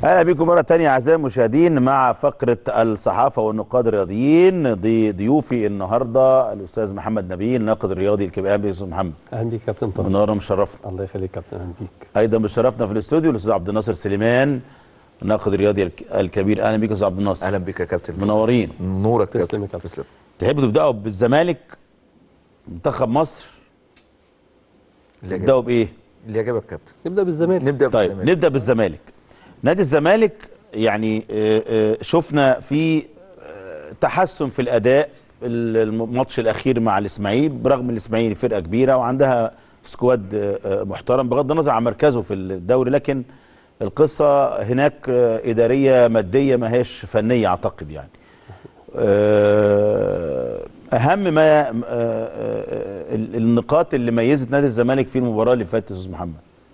اهلا بكم مره ثانيه اعزائي المشاهدين مع فقره الصحافه والنقاد الرياضيين ضي ضيوفي النهارده الاستاذ محمد نبيل ناقد الرياضي الكبير اهلا بك يا استاذ محمد اهلا بيك كابتن طارق منورنا مشرفنا الله يخليك كابتن اهلا بيك ايضا بشرفنا في الاستوديو الاستاذ عبد الناصر سليمان الناقد الرياضي الك- الكبير اهلا بك يا استاذ عبد الناصر اهلا بك يا كابتن منورين نورك تسلم كابتن يا كابتن. تسلم تحبوا تبداوا بالزمالك منتخب مصر اللي تبداوا يعجبك بايه اللي يعجبك كابتن نبدا بالزمالك نبدا طيب بالزمالك. نبدا بالزمالك نادي الزمالك يعني آه، آه، شفنا في آه، تحسن في الاداء الماتش الاخير مع الاسماعيلي برغم الاسماعيلي فرقه كبيره وعندها سكواد آه، آه، محترم بغض النظر عن مركزه في الدوري لكن القصه هناك آه، اداريه ماديه ما هيش فنيه اعتقد يعني آه، اهم ما آه، آه، آه، النقاط اللي ميزت نادي الزمالك في المباراه اللي فاتت يا استاذ محمد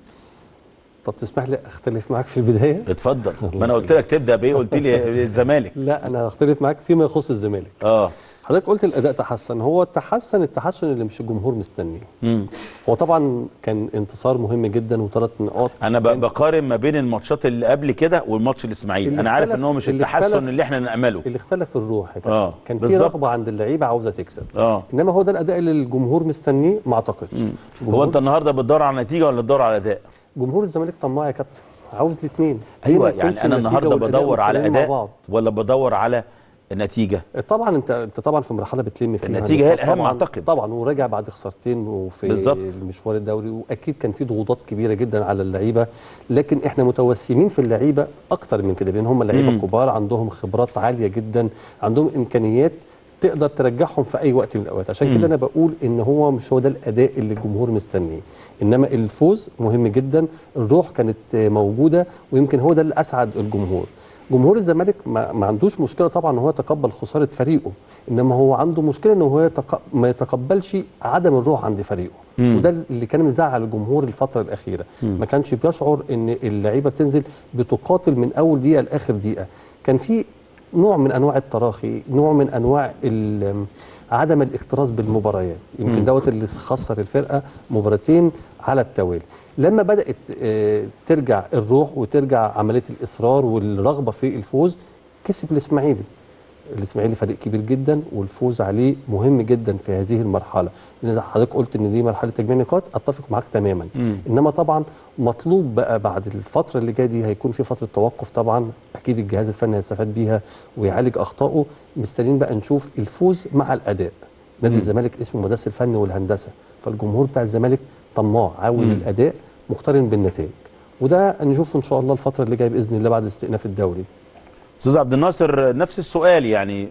طب تسمح لي اختلف معاك في البدايه اتفضل ما انا قلت لك تبدا بايه قلت لي الزمالك لا انا هختلف معاك فيما يخص الزمالك اه حضرتك قلت الاداء تحسن هو تحسن التحسن اللي مش الجمهور مستنيه مم. هو طبعا كان انتصار مهم جدا وثلاث نقاط انا ب- كان- بقارن ما بين الماتشات اللي قبل كده والماتش الاسماعيلي اللي انا عارف اختلف- ان هو مش اللي التحسن اختلف- اللي احنا نامله اللي اختلف الروح يا كابتن. آه، كان في بالظبط. رغبه عند اللعيبه عاوزه تكسب اه انما هو ده الاداء اللي الجمهور مستنيه ما اعتقدش هو جمهور, انت النهارده بتدور على نتيجه ولا بتدور على اداء جمهور الزمالك طماع يا كابتن عاوز الاثنين ايوه يعني انا النهارده بدور على مع اداء بعض. ولا بدور على نتيجه طبعا انت انت طبعا في مرحله بتلم فيها النتيجة هي نقاط الأهم طبعاً أعتقد. طبعا وراجع بعد خسارتين وفي بالظبط. المشوار الدوري واكيد كان في ضغوطات كبيره جدا على اللعيبه لكن احنا متوسمين في اللعيبه اكتر من كده لان هم لعيبه مم. كبار عندهم خبرات عاليه جدا عندهم امكانيات تقدر ترجعهم في اي وقت من الاوقات عشان مم. كده انا بقول ان هو مش هو ده الاداء اللي الجمهور مستنيه انما الفوز مهم جدا الروح كانت موجوده ويمكن هو ده اللي اسعد الجمهور جمهور الزمالك ما, ما عندوش مشكله طبعا ان هو يتقبل خساره فريقه انما هو عنده مشكله ان هو يتق... ما يتقبلش عدم الروح عند فريقه مم. وده اللي كان مزعل الجمهور الفتره الاخيره مم. ما كانش بيشعر ان اللعيبه بتنزل بتقاتل من اول دقيقه لاخر دقيقه كان في نوع من انواع التراخي نوع من انواع ال- عدم الاكتراث بالمباريات مم. يمكن دوت اللي خسر الفرقه مباراتين على التوالي لما بدات آه، ترجع الروح وترجع عمليه الاصرار والرغبه في الفوز كسب الاسماعيلي الاسماعيلي فريق كبير جدا والفوز عليه مهم جدا في هذه المرحله لان حضرتك قلت ان دي مرحله تجميع نقاط اتفق معاك تماما مم. انما طبعا مطلوب بقى بعد الفتره اللي جايه دي هيكون في فتره توقف طبعا اكيد الجهاز الفني هيستفاد بيها ويعالج اخطائه مستنيين بقى نشوف الفوز مع الاداء نادي مم. الزمالك اسمه مدرسه الفن والهندسه فالجمهور بتاع الزمالك طماع عاوز مم. الاداء مقترن بالنتائج وده نشوفه ان شاء الله الفتره اللي جايه باذن الله بعد استئناف الدوري استاذ عبد الناصر نفس السؤال يعني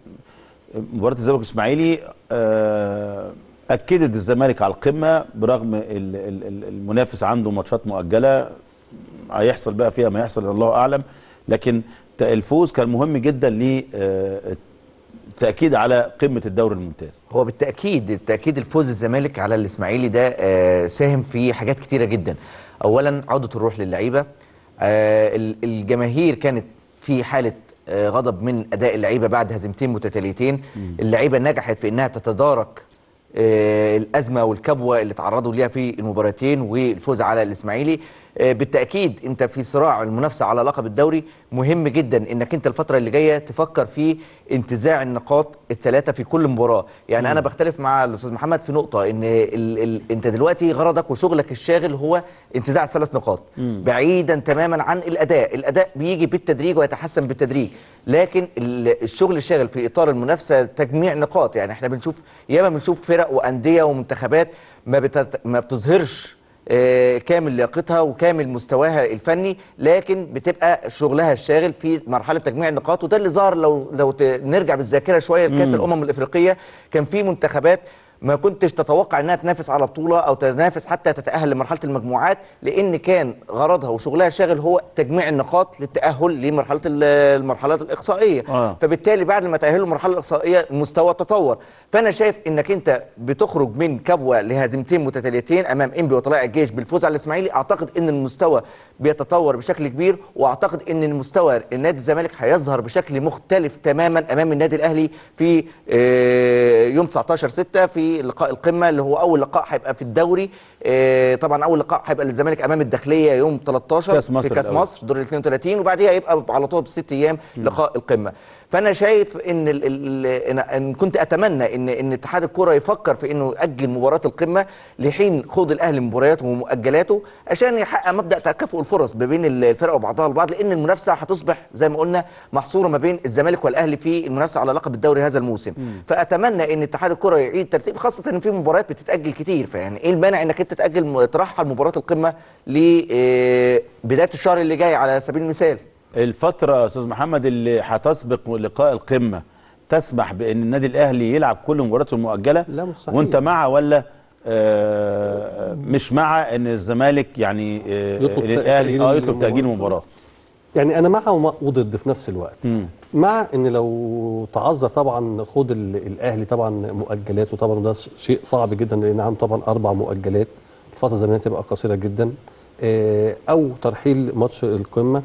مباراه الزمالك والاسماعيلي آه، اكدت الزمالك على القمه برغم ال- ال- ال- المنافس عنده ماتشات مؤجله هيحصل بقى فيها ما يحصل الله اعلم لكن ت- الفوز كان مهم جدا للتاكيد على قمه الدوري الممتاز هو بالتاكيد بالتاكيد الفوز الزمالك على الاسماعيلي ده آه، ساهم في حاجات كتيره جدا اولا عوده الروح للعيبه آه، ال- الجماهير كانت في حاله آه، غضب من اداء اللعيبه بعد هزيمتين متتاليتين اللعيبه نجحت في انها تتدارك آه، الازمه والكبوه اللي تعرضوا ليها في المباراتين والفوز على الاسماعيلي آه، بالتاكيد انت في صراع المنافسه على لقب الدوري مهم جدا انك انت الفتره اللي جايه تفكر في انتزاع النقاط الثلاثه في كل مباراه يعني انا بختلف مع الاستاذ محمد في نقطه ان ال ال انت دلوقتي غرضك وشغلك الشاغل هو انتزاع الثلاث نقاط بعيدا تماما عن الاداء الاداء بيجي بالتدريج ويتحسن بالتدريج لكن ال- الشغل الشاغل في اطار المنافسه تجميع نقاط يعني احنا بنشوف ياما بنشوف فرق وانديه ومنتخبات ما بتت... ما بتظهرش آه، كامل لياقتها وكامل مستواها الفني لكن بتبقى شغلها الشاغل في مرحله تجميع النقاط وده اللي ظهر لو لو ت- نرجع بالذاكره شويه لكاس الامم الافريقيه كان في منتخبات ما كنتش تتوقع انها تنافس على بطوله او تنافس حتى تتاهل لمرحله المجموعات لان كان غرضها وشغلها الشاغل هو تجميع النقاط للتاهل لمرحله ال- المرحلات الاقصائيه آه. فبالتالي بعد ما تاهلوا المرحله الاقصائيه المستوى تطور فانا شايف انك انت بتخرج من كبوه لهزيمتين متتاليتين امام انبي وطلائع الجيش بالفوز على الاسماعيلي اعتقد ان المستوى بيتطور بشكل كبير واعتقد ان المستوى النادي الزمالك هيظهر بشكل مختلف تماما امام النادي الاهلي في آه، يوم 19 6 في في لقاء القمه اللي هو اول لقاء هيبقى في الدوري آه، طبعا اول لقاء هيبقى للزمالك امام الداخليه يوم 13 كأس مصر في كاس الأول. مصر دور ال 32 وبعديها يبقى على طول بست ايام لقاء القمه فانا شايف ان ال ال إن, ان كنت اتمنى ان ان اتحاد الكره يفكر في انه ياجل مباراه القمه لحين خوض الاهلي مبارياته ومؤجلاته عشان يحقق مبدا تكافؤ الفرص ما بين الفرق وبعضها البعض لان المنافسه هتصبح زي ما قلنا محصوره ما بين الزمالك والاهلي في المنافسه على لقب الدوري هذا الموسم فاتمنى ان اتحاد الكره يعيد ترتيب خاصه ان في مباريات بتتاجل كتير فيعني ايه المانع انك انت تاجل م- ترحل مباراه القمه لبدايه الشهر اللي جاي على سبيل المثال الفترة يا أستاذ محمد اللي هتسبق لقاء القمة تسمح بأن النادي الأهلي يلعب كل مباراته المؤجلة لا، مستحيل. وأنت مع ولا آه مش مع أن الزمالك يعني آه يطلب الأهلي تأجيل آه يطلب تأجيل المباراة. المباراة يعني انا مع ومع- وضد في نفس الوقت مم. مع ان لو تعذر طبعا خوض ال- الاهلي طبعا مؤجلاته طبعا وده ش- شيء صعب جدا لان عنده طبعا اربع مؤجلات الفتره الزمنيه تبقى قصيره جدا آه، او ترحيل ماتش القمه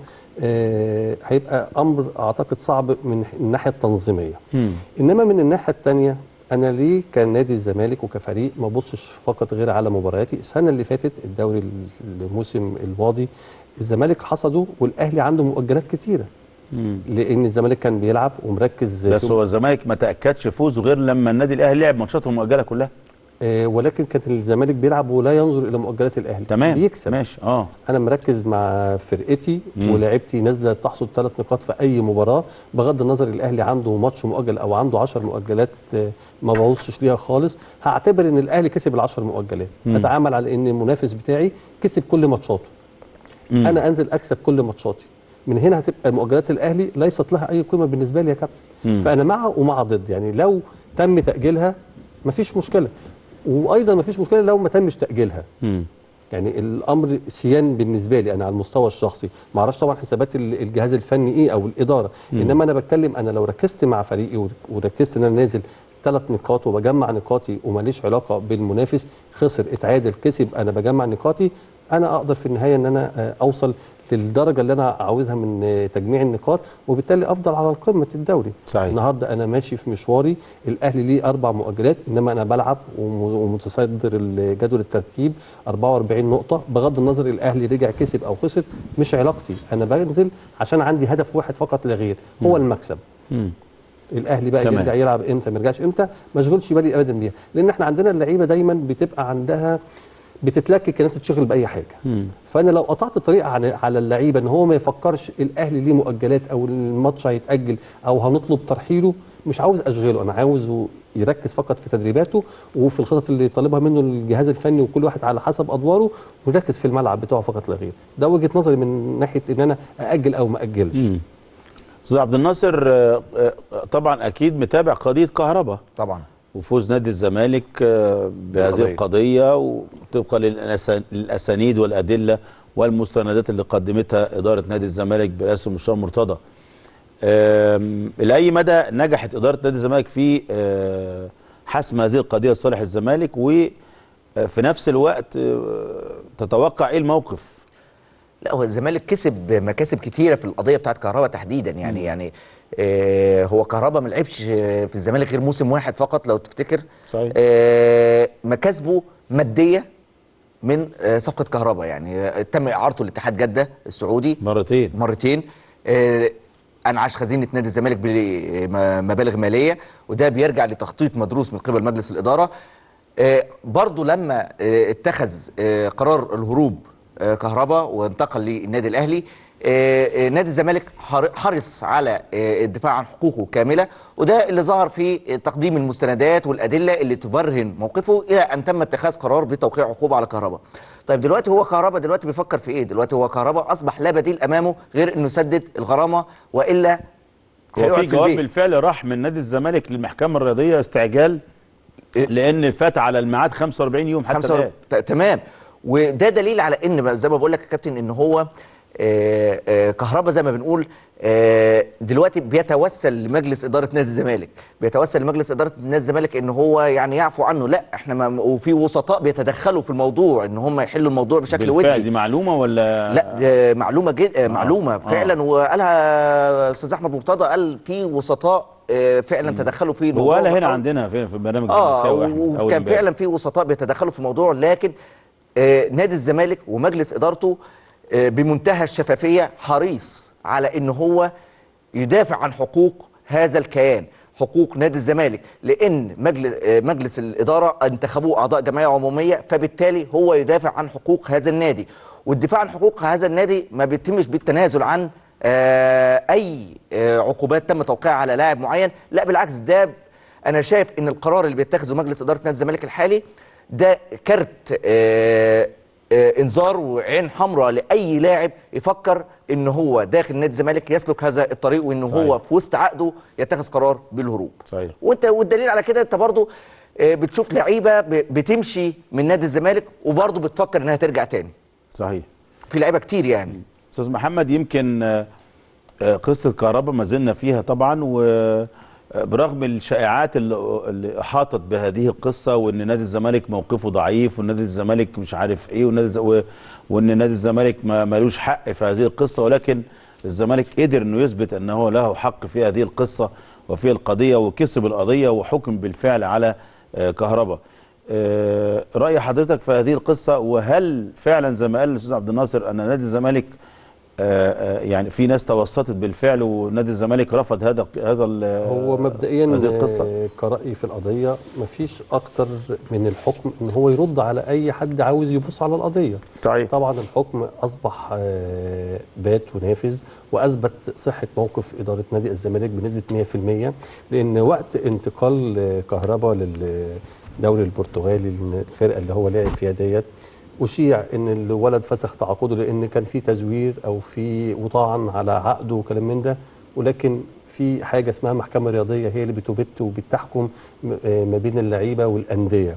آه، هيبقى امر اعتقد صعب من الناحيه التنظيميه مم. انما من الناحيه الثانيه انا ليه كنادي الزمالك وكفريق ما بصش فقط غير على مبارياتي السنه اللي فاتت الدوري الموسم الماضي الزمالك حصده والاهلي عنده مؤجلات كتيره مم. لان الزمالك كان بيلعب ومركز بس في- هو الزمالك ما تأكدش فوزه غير لما النادي الأهلي لعب ماتشاته المؤجلة كلها آه ولكن كان الزمالك بيلعب ولا ينظر الى مؤجلات الاهلي تمام بيكسب ماشي اه انا مركز مع فرقتي مم. ولاعيبتي نازله تحصد ثلاث نقاط في اي مباراه بغض النظر الاهلي عنده ماتش مؤجل او عنده 10 مؤجلات آه، ما ببصش ليها خالص هعتبر ان الاهلي كسب ال10 مؤجلات مم. اتعامل على ان المنافس بتاعي كسب كل ماتشاته مم. انا انزل اكسب كل ماتشاتي من هنا هتبقى مؤجلات الاهلي ليست لها اي قيمه بالنسبه لي يا كابتن مم. فانا مع ومع ضد يعني لو تم تاجيلها مفيش مشكله وايضا مفيش مشكله لو ما تمش تاجيلها مم. يعني الامر سيان بالنسبه لي انا على المستوى الشخصي ما اعرفش طبعا حسابات ال- الجهاز الفني ايه او الاداره مم. انما انا بتكلم انا لو ركزت مع فريقي ور- وركزت ان انا نازل ثلاث نقاط وبجمع نقاطي وماليش علاقه بالمنافس خسر اتعادل كسب انا بجمع نقاطي انا اقدر في النهايه ان انا آه، اوصل للدرجه اللي انا عاوزها من آه، تجميع النقاط وبالتالي افضل على قمه الدوري صحيح. النهارده انا ماشي في مشواري الاهلي ليه اربع مؤجلات انما انا بلعب وم- ومتصدر الجدول الترتيب 44 نقطه بغض النظر الاهلي رجع كسب او خسر مش علاقتي انا بنزل عشان عندي هدف واحد فقط لا غير هو المكسب مم. الاهلي بقى تمام. يرجع يلعب امتى ما يرجعش امتى ما اشغلش بالي ابدا بيها لان احنا عندنا اللعيبه دايما بتبقى عندها بتتلكك انها تشتغل باي حاجه مم. فانا لو قطعت الطريق عن على اللعيبه ان هو ما يفكرش الاهلي ليه مؤجلات او الماتش هيتاجل او هنطلب ترحيله مش عاوز اشغله انا عاوزه يركز فقط في تدريباته وفي الخطط اللي طالبها منه الجهاز الفني وكل واحد على حسب ادواره ويركز في الملعب بتاعه فقط لا غير ده وجهه نظري من ناحيه ان انا ااجل او ما اجلش مم. استاذ عبد الناصر آه، آه، طبعا اكيد متابع قضيه كهرباء طبعا وفوز نادي الزمالك آه، بهذه القضية. القضيه وطبقا للأسا- للاسانيد والادله والمستندات اللي قدمتها اداره نادي الزمالك برئاسه المستشار مرتضى. آم، لاي مدى نجحت اداره نادي الزمالك في آه، حسم هذه القضيه لصالح الزمالك وفي نفس الوقت آه، تتوقع ايه الموقف؟ لا هو الزمالك كسب مكاسب كتيره في القضيه بتاعت كهربا تحديدا يعني يعني آه هو كهربا ما لعبش آه، في الزمالك غير موسم واحد فقط لو تفتكر صحيح. آه مكاسبه ماديه من آه صفقه كهربا يعني آه تم اعارته لاتحاد جده السعودي مرتين مرتين آه، انعش خزينه نادي الزمالك بمبالغ ماليه وده بيرجع لتخطيط مدروس من قبل مجلس الاداره آه، برضو لما آه، اتخذ آه، قرار الهروب آه، كهربا وانتقل للنادي الاهلي آه، آه، نادي الزمالك حر- حرص على آه، الدفاع عن حقوقه كامله وده اللي ظهر في آه، تقديم المستندات والادله اللي تبرهن موقفه الى ان تم اتخاذ قرار بتوقيع عقوبه على كهربا. طيب دلوقتي هو كهربا دلوقتي بيفكر في ايه؟ دلوقتي هو كهربا اصبح لا بديل امامه غير انه يسدد الغرامه والا هو هيقعد في في جواب البيت. بالفعل راح من نادي الزمالك للمحكمه الرياضيه استعجال إيه؟ لان فات على الميعاد 45 يوم حتى خمسة الان ت- تمام وده دليل على ان بقى زي ما بقول لك يا كابتن ان هو آه، آه، كهربا زي ما بنقول آه، دلوقتي بيتوسل لمجلس اداره نادي الزمالك بيتوسل لمجلس اداره نادي الزمالك ان هو يعني يعفو عنه لا احنا ما وفي وسطاء بيتدخلوا في الموضوع ان هم يحلوا الموضوع بشكل بالفعل ودي دي معلومه ولا لا آه، معلومه جد آه، معلومه فعلا وقالها استاذ احمد مرتضى قال في وسطاء آه، فعلا تدخلوا في هو الموضوع قال هنا وقالوا- عندنا في في برنامج اه زملكاوي أحمد، أول وكان امبارح. فعلا في وسطاء بيتدخلوا في الموضوع لكن آه نادي الزمالك ومجلس ادارته آه بمنتهى الشفافيه حريص على ان هو يدافع عن حقوق هذا الكيان حقوق نادي الزمالك لان مجلس آه مجلس الاداره انتخبوه اعضاء جمعيه عموميه فبالتالي هو يدافع عن حقوق هذا النادي والدفاع عن حقوق هذا النادي ما بيتمش بالتنازل عن آه اي آه عقوبات تم توقيعها على لاعب معين لا بالعكس ده انا شايف ان القرار اللي بيتخذه مجلس اداره نادي الزمالك الحالي ده كارت آه آه انذار وعين حمراء لاي لاعب يفكر ان هو داخل نادي الزمالك يسلك هذا الطريق وان صحيح. هو في وسط عقده يتخذ قرار بالهروب صحيح. وانت والدليل على كده انت برضو آه بتشوف لعيبه ب- بتمشي من نادي الزمالك وبرضو بتفكر انها ترجع تاني صحيح في لعيبه كتير يعني استاذ محمد يمكن آه، آه، قصه كهرباء ما زلنا فيها طبعا وبرغم الشائعات اللي اللي احاطت بهذه القصه وان نادي الزمالك موقفه ضعيف ونادي الزمالك مش عارف ايه ونادي الز- و- وان نادي الزمالك ما ملوش حق في هذه القصه ولكن الزمالك قدر انه يثبت انه له حق في هذه القصه وفي القضيه وكسب القضيه وحكم بالفعل على آه، كهرباء آه، راي حضرتك في هذه القصه وهل فعلا زي ما قال الاستاذ عبد الناصر ان نادي الزمالك آه، آه، يعني في ناس توسطت بالفعل ونادي الزمالك رفض هذا هذا ال- هو مبدئيا هذه القصه آه، كرأي في القضية مفيش أكتر من الحكم إن هو يرد على أي حد عاوز يبص على القضية صحيح طبعا الحكم أصبح آه، بات ونافذ وأثبت صحة موقف إدارة نادي الزمالك بنسبة 100% لأن وقت انتقال آه، كهربا للدوري البرتغالي الفرقة اللي هو لعب فيها ديت أشيع إن الولد فسخ تعاقده لأن كان في تزوير أو في وطعن على عقده وكلام من ده ولكن في حاجة اسمها محكمة رياضية هي اللي بتبت وبتحكم م- آه، ما بين اللعيبة والأندية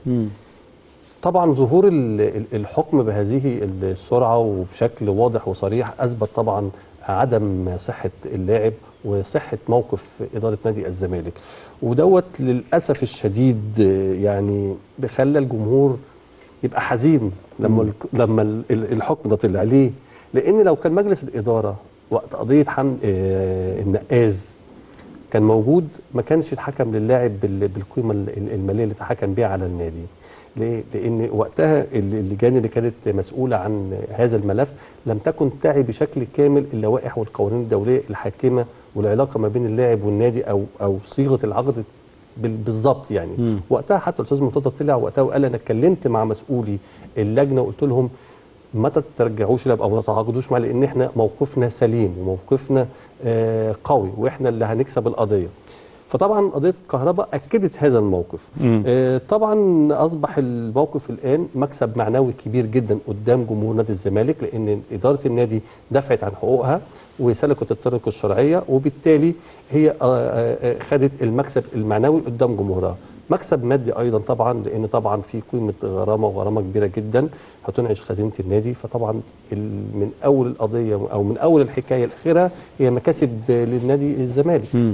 طبعا ظهور ال- ال- الحكم بهذه السرعه وبشكل واضح وصريح اثبت طبعا عدم صحه اللاعب وصحه موقف اداره نادي الزمالك ودوت للاسف الشديد آه، يعني بخلى الجمهور يبقى حزين لما الك- لما ال- ال- الحكم ده طلع ليه؟ لان لو كان مجلس الاداره وقت قضيه حمد آه، النقاز كان موجود ما كانش اتحكم للاعب بال- بالقيمه ال- ال- الماليه اللي اتحكم بيها على النادي ليه؟ لان وقتها ال- اللجان اللي كانت مسؤوله عن هذا الملف لم تكن تعي بشكل كامل اللوائح والقوانين الدوليه الحاكمه والعلاقه ما بين اللاعب والنادي او او صيغه العقد بال- بالظبط يعني مم. وقتها حتى الاستاذ مرتضى طلع وقتها وقال انا اتكلمت مع مسؤولي اللجنه وقلت لهم ما تترجعوش لا او ما تتعاقدوش مع لان احنا موقفنا سليم وموقفنا آه قوي واحنا اللي هنكسب القضيه فطبعا قضيه الكهرباء اكدت هذا الموقف مم. آه طبعا اصبح الموقف الان مكسب معنوي كبير جدا قدام جمهور نادي الزمالك لان اداره النادي دفعت عن حقوقها وسلكت الطرق الشرعيه وبالتالي هي آه، آه، آه، خدت المكسب المعنوي قدام جمهورها مكسب مادي ايضا طبعا لان طبعا في قيمه غرامه وغرامه كبيره جدا هتنعش خزينه النادي فطبعا ال- من اول القضيه او من اول الحكايه لاخرها هي مكاسب للنادي الزمالك مم.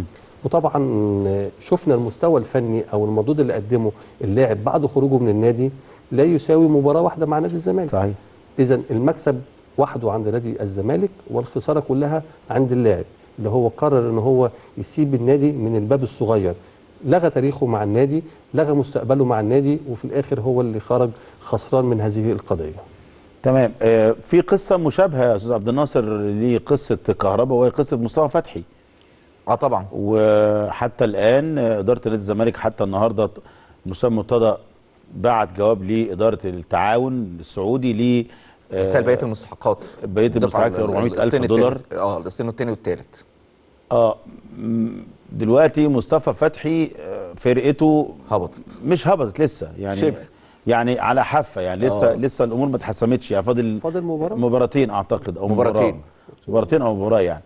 وطبعا شفنا المستوى الفني او المردود اللي قدمه اللاعب بعد خروجه من النادي لا يساوي مباراه واحده مع نادي الزمالك صحيح اذا المكسب وحده عند نادي الزمالك والخساره كلها عند اللاعب اللي هو قرر ان هو يسيب النادي من الباب الصغير لغى تاريخه مع النادي لغى مستقبله مع النادي وفي الاخر هو اللي خرج خسران من هذه القضيه تمام آه، في قصه مشابهه يا استاذ عبد الناصر لقصه كهرباء وهي قصه مصطفى فتحي اه طبعا وحتى الان آه، اداره نادي الزمالك حتى النهارده مستر مرتضى بعت جواب لاداره التعاون السعودي ل آه، ارسال بقيه المستحقات بقيه دفع المستحقات 400 الف القسطين دولار التالت. اه القسطين الثاني والثالث اه م- دلوقتي مصطفى فتحي آه، فرقته هبطت مش هبطت لسه يعني شبه. يعني على حافه يعني لسه آه. لسه الامور ما اتحسمتش يعني فاضل فاضل مباراه مباراتين اعتقد او مباراتين. مباراه مباراتين او مباراه يعني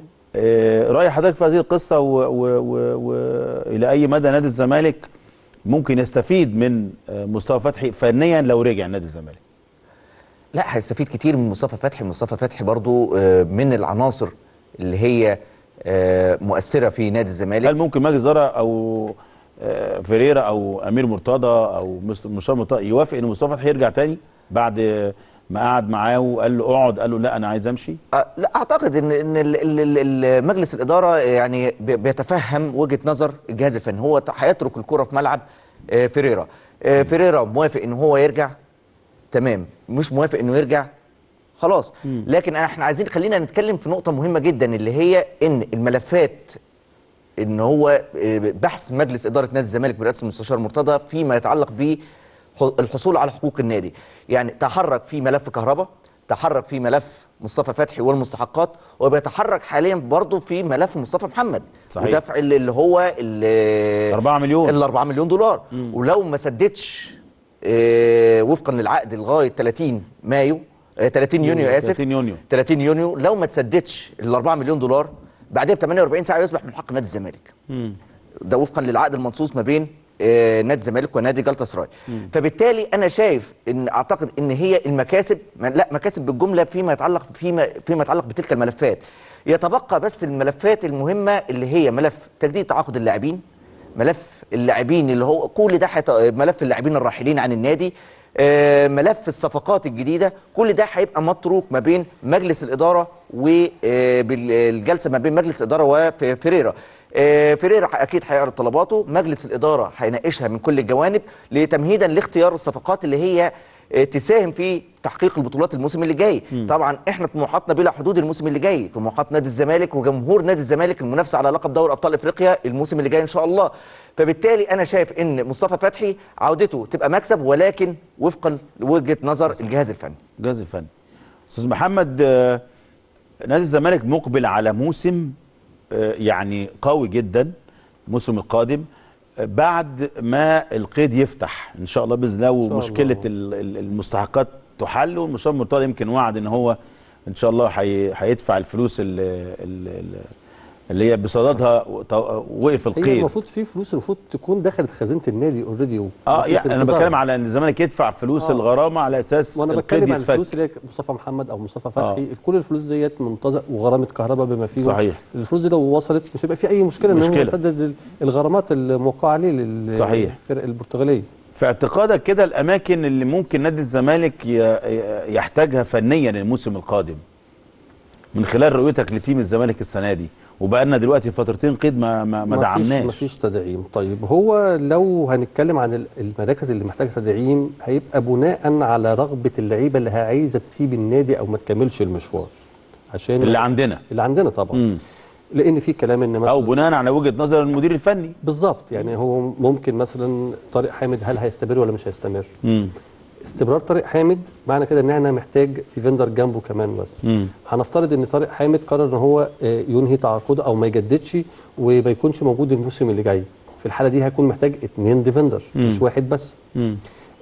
آه، راي حضرتك في هذه القصه والى اي مدى نادي الزمالك ممكن يستفيد من آه، مصطفى فتحي فنيا لو رجع نادي الزمالك لا هيستفيد كتير من مصطفى فتحي مصطفى فتحي برضو آه، من العناصر اللي هي آه، مؤثره في نادي الزمالك هل ممكن مجلس اداره او آه، فيريرا او امير مرتضى او مس- مصطفى مرتضى يوافق ان مصطفى فتحي يرجع تاني بعد ما قعد معاه وقال له اقعد قال له لا انا عايز امشي آه، لا اعتقد ان ان ال- ال- ال- ال- مجلس الاداره يعني بي- بيتفهم وجهه نظر الجهاز الفني هو ت- هيترك الكره في ملعب آه، فيريرا آه، فيريرا موافق ان هو يرجع تمام مش موافق انه يرجع خلاص لكن احنا عايزين خلينا نتكلم في نقطه مهمه جدا اللي هي ان الملفات ان هو آه، بحث مجلس اداره نادي الزمالك برئاسه المستشار مرتضى فيما يتعلق بالحصول على حقوق النادي يعني تحرك في ملف كهرباء تحرك في ملف مصطفى فتحي والمستحقات وبيتحرك حاليا برضه في ملف مصطفى محمد صحيح. ودفع اللي اللي هو ال 4 مليون. ال 4 مليون دولار ولو ما سددش آه، وفقا للعقد لغايه 30 مايو آه، 30 يونيو اسف 30 يونيو 30 يونيو لو ما تسددش ال 4 مليون دولار بعدها ب 48 ساعه يصبح من حق نادي الزمالك ده وفقا للعقد المنصوص ما بين آه، نادي الزمالك ونادي جلطة سراي فبالتالي انا شايف ان اعتقد ان هي المكاسب ما- لا مكاسب بالجمله فيما يتعلق فيما فيما يتعلق بتلك الملفات يتبقى بس الملفات المهمه اللي هي ملف تجديد تعاقد اللاعبين ملف اللاعبين اللي هو كل ده حيت... ملف اللاعبين الراحلين عن النادي آه، ملف الصفقات الجديده كل ده هيبقى متروك ما بين مجلس الاداره والجلسه ما بين مجلس الاداره وفريرا آه، فيريرا اكيد هيعرض طلباته مجلس الاداره هيناقشها من كل الجوانب لتمهيدا لاختيار الصفقات اللي هي آه، تساهم في تحقيق البطولات الموسم اللي جاي طبعا احنا طموحاتنا بلا حدود الموسم اللي جاي طموحات نادي الزمالك وجمهور نادي الزمالك المنافسه على لقب دوري ابطال افريقيا الموسم اللي جاي ان شاء الله فبالتالي انا شايف ان مصطفى فتحي عودته تبقى مكسب ولكن وفقا لوجهه نظر الجهاز الفني الجهاز الفني استاذ محمد آه، نادي الزمالك مقبل على موسم آه، يعني قوي جدا الموسم القادم آه، بعد ما القيد يفتح ان شاء الله باذن الله شاء ومشكله الله. ال- ال- المستحقات تحل والمستشار مرتضى يمكن وعد ان هو ان شاء الله هي- هيدفع الفلوس ال- ال- ال- اللي هي بصددها وط- وقف هي القيد المفروض في فلوس المفروض تكون دخلت خزينه النادي اوريدي اه يعني انا بتكلم على ان الزمالك يدفع فلوس آه. الغرامه على اساس وانا القيد بتكلم عن يتفك الفلوس اللي هي مصطفى محمد او مصطفى فتحي آه. كل الفلوس ديت منتظر وغرامه كهرباء بما فيه صحيح. الفلوس دي لو وصلت مش هيبقى في اي مشكله ان هو مشكلة. يسدد ال- الغرامات الموقعه عليه لل- صحيح. للفرق البرتغاليه في اعتقادك كده الاماكن اللي ممكن نادي الزمالك ي- ي- يحتاجها فنيا الموسم القادم من خلال رؤيتك لتيم الزمالك السنه دي وبقالنا دلوقتي فترتين قيد ما ما, ما مفيش- دعمناش مفيش تدعيم طيب هو لو هنتكلم عن ال- المراكز اللي محتاجه تدعيم هيبقى بناء على رغبه اللعيبه اللي عايزه تسيب النادي او ما تكملش المشوار عشان اللي عندنا اللي عندنا طبعا مم. لان في كلام ان مثلا او بناء على وجهه نظر المدير الفني بالظبط يعني هو ممكن مثلا طارق حامد هل هيستمر ولا مش هيستمر مم. استمرار طارق حامد معنى كده ان احنا محتاج ديفندر جنبه كمان بس مم. هنفترض ان طارق حامد قرر ان هو آه، ينهي تعاقده او ما يجددش وما يكونش موجود الموسم اللي جاي في الحاله دي هيكون محتاج اتنين ديفندر مش واحد بس مم.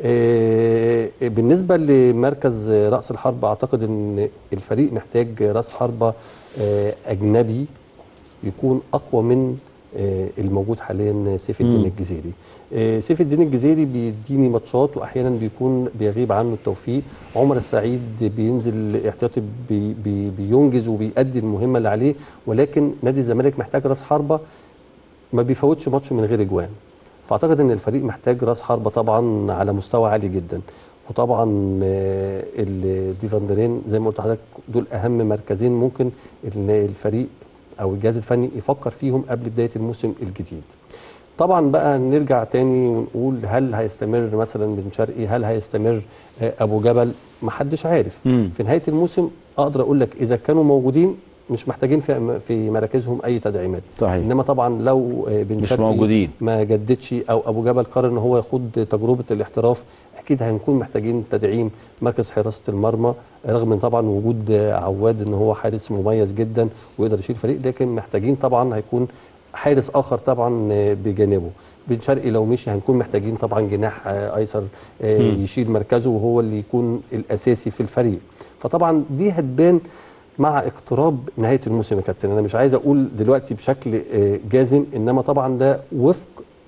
آه، بالنسبه لمركز آه، راس الحربه اعتقد ان الفريق محتاج راس حربه آه، اجنبي يكون اقوى من آه، الموجود حاليا سيف الدين مم. الجزيري آه، سيف الدين الجزيري بيديني ماتشات واحيانا بيكون بيغيب عنه التوفيق عمر السعيد بينزل احتياطي بي بي بينجز وبيأدي المهمه اللي عليه ولكن نادي الزمالك محتاج راس حربه ما بيفوتش ماتش من غير اجوان فاعتقد ان الفريق محتاج راس حربه طبعا على مستوى عالي جدا وطبعا آه، الديفندرين زي ما قلت لحضرتك دول اهم مركزين ممكن ان الفريق او الجهاز الفني يفكر فيهم قبل بدايه الموسم الجديد طبعا بقى نرجع تاني ونقول هل هيستمر مثلا بن شرقي هل هيستمر آه، ابو جبل محدش عارف مم. في نهايه الموسم اقدر اقول لك اذا كانوا موجودين مش محتاجين في في مراكزهم اي تدعيمات صحيح. انما طبعا لو آه، بن مش شرقي موجودين. ما جددش او ابو جبل قرر ان هو يخوض تجربه الاحتراف اكيد هنكون محتاجين تدعيم مركز حراسه المرمى رغم من طبعا وجود آه، عواد ان هو حارس مميز جدا ويقدر يشيل فريق لكن محتاجين طبعا هيكون حارس اخر طبعا آه، بجانبه بن شرقي لو مشي هنكون محتاجين طبعا جناح آه، ايسر آه، يشيل مركزه وهو اللي يكون الاساسي في الفريق فطبعا دي هتبان مع اقتراب نهايه الموسم يا كابتن انا مش عايز اقول دلوقتي بشكل آه، جازم انما طبعا ده وفق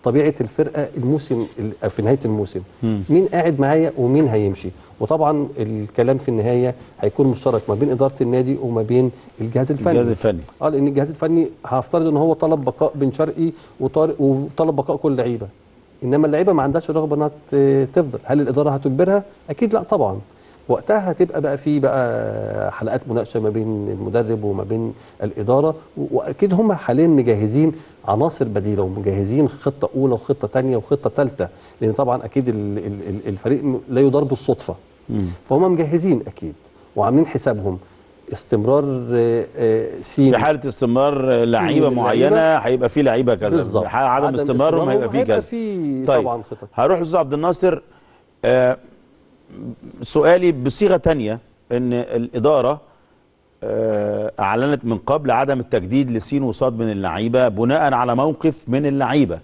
طبيعه الفرقه الموسم ال- في نهايه الموسم مين قاعد معايا ومين هيمشي وطبعا الكلام في النهايه هيكون مشترك ما بين اداره النادي وما بين الجهاز الفني الجهاز الفني. اه لان الجهاز الفني هفترض ان هو طلب بقاء بن شرقي وطارق وطلب بقاء كل اللعيبه انما اللعيبه ما عندهاش رغبه انها ت- تفضل هل الاداره هتجبرها اكيد لا طبعا وقتها هتبقى بقى في بقى حلقات مناقشه ما بين المدرب وما بين الاداره و- واكيد هم حاليا مجهزين عناصر بديله ومجهزين خطه اولى وخطه ثانيه وخطه ثالثه لان طبعا اكيد ال- ال- ال- الفريق م- لا يدار بالصدفه فهم مجهزين اكيد وعاملين حسابهم استمرار آه، آه، سين في حاله استمرار لعيبه اللعيبة. معينه هيبقى في لعيبه كذا بالظبط. في حالة عدم استمرارهم هيبقى في كذا في طيب طبعا خطط هروح للاستاذ عبد الناصر آه سؤالي بصيغه تانية ان الاداره آه اعلنت من قبل عدم التجديد لسين وصاد من اللعيبه بناء على موقف من اللعيبه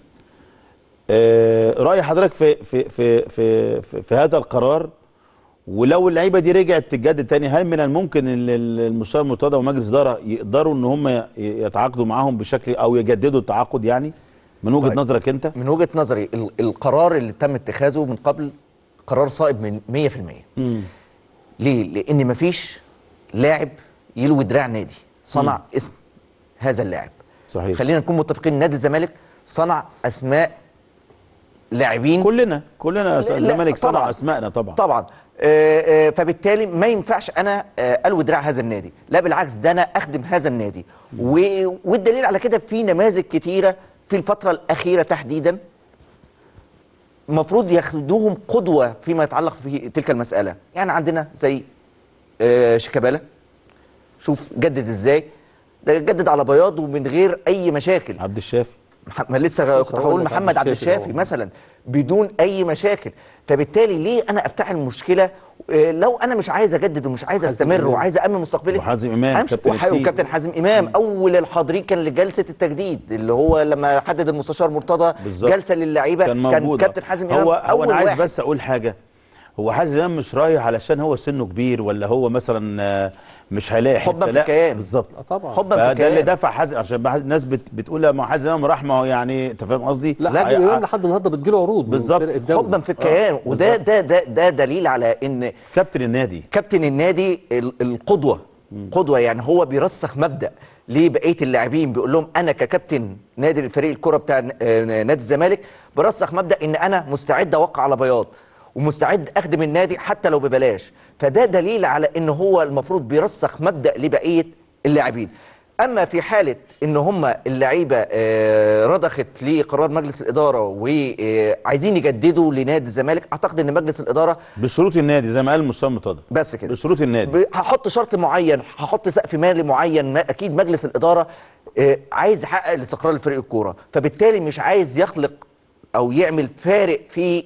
آه راي حضرتك في في في في في, في هذا القرار ولو اللعيبه دي رجعت تتجدد تاني هل من الممكن ان ال- المستشار المرتضى ومجلس الاداره يقدروا ان هم ي- يتعاقدوا معاهم بشكل او يجددوا التعاقد يعني من وجهه طيب. نظرك انت؟ من وجهه نظري ال- القرار اللي تم اتخاذه من قبل قرار صائب من 100% مم. ليه؟ لان مفيش لاعب يلوي دراع نادي صنع اسم هذا اللاعب صحيح خلينا نكون متفقين نادي الزمالك صنع اسماء لاعبين كلنا كلنا لا، الزمالك صنع طبعاً. اسمائنا طبعا طبعا آه، آه، فبالتالي ما ينفعش انا آه، الوي دراع هذا النادي لا بالعكس ده انا اخدم هذا النادي و- والدليل على كده في نماذج كتيره في الفتره الاخيره تحديدا المفروض ياخدوهم قدوه فيما يتعلق في تلك المساله يعني عندنا زي آه، شيكابالا شوف جدد ازاي ده جدد على بياض ومن غير اي مشاكل عبد الشافي مح- ما لسه كنت هقول هقول لك عبد محمد عبد الشافي الشافي طبعاً. مثلا بدون اي مشاكل فبالتالي ليه انا افتح المشكله آه، لو انا مش عايز اجدد ومش عايز حازم استمر إمام. وعايز امن مستقبلي وحازم إمام، أمشي. كابتن وح- التيم. وكابتن حازم امام اول الحاضرين كان لجلسه التجديد اللي هو لما حدد المستشار مرتضى بالظبط. جلسه للعيبه كان كان, موجود كابتن حازم امام هو هو اول انا عايز واحد بس اقول حاجه هو حازم امام مش رايح علشان هو سنه كبير ولا هو مثلا آه، مش هيلاقي حته حباً في لا الكيان. بالظبط آه طبعا حبا في فده اللي الكيان دفع حازم عشان بح- الناس بت بتقول لا ما هو حازم امام راح ما هو يعني انت فاهم قصدي لا هي- حازم امام لحد النهارده بتجيله عروض من بالظبط. فرق الدوري. حبا في الكيان وده بالظبط. ده ده ده دليل على ان كابتن النادي كابتن النادي ال- القدوه قدوه يعني هو بيرسخ مبدا لبقيه اللاعبين بيقول لهم انا ككابتن نادي الفريق الكره بتاع ن- آه، نادي الزمالك برسخ مبدا ان انا مستعد اوقع على بياض ومستعد اخدم النادي حتى لو ببلاش فده دليل على ان هو المفروض بيرسخ مبدا لبقيه اللاعبين اما في حاله ان هم اللعيبه آه، رضخت لقرار مجلس الاداره وعايزين يجددوا لنادي الزمالك اعتقد ان مجلس الاداره بشروط النادي زي ما قال المستشار مرتضى بس كده بشروط النادي ب- هحط شرط معين هحط سقف مالي معين ما اكيد مجلس الاداره آه، عايز يحقق الاستقرار لفريق الكوره فبالتالي مش عايز يخلق او يعمل فارق في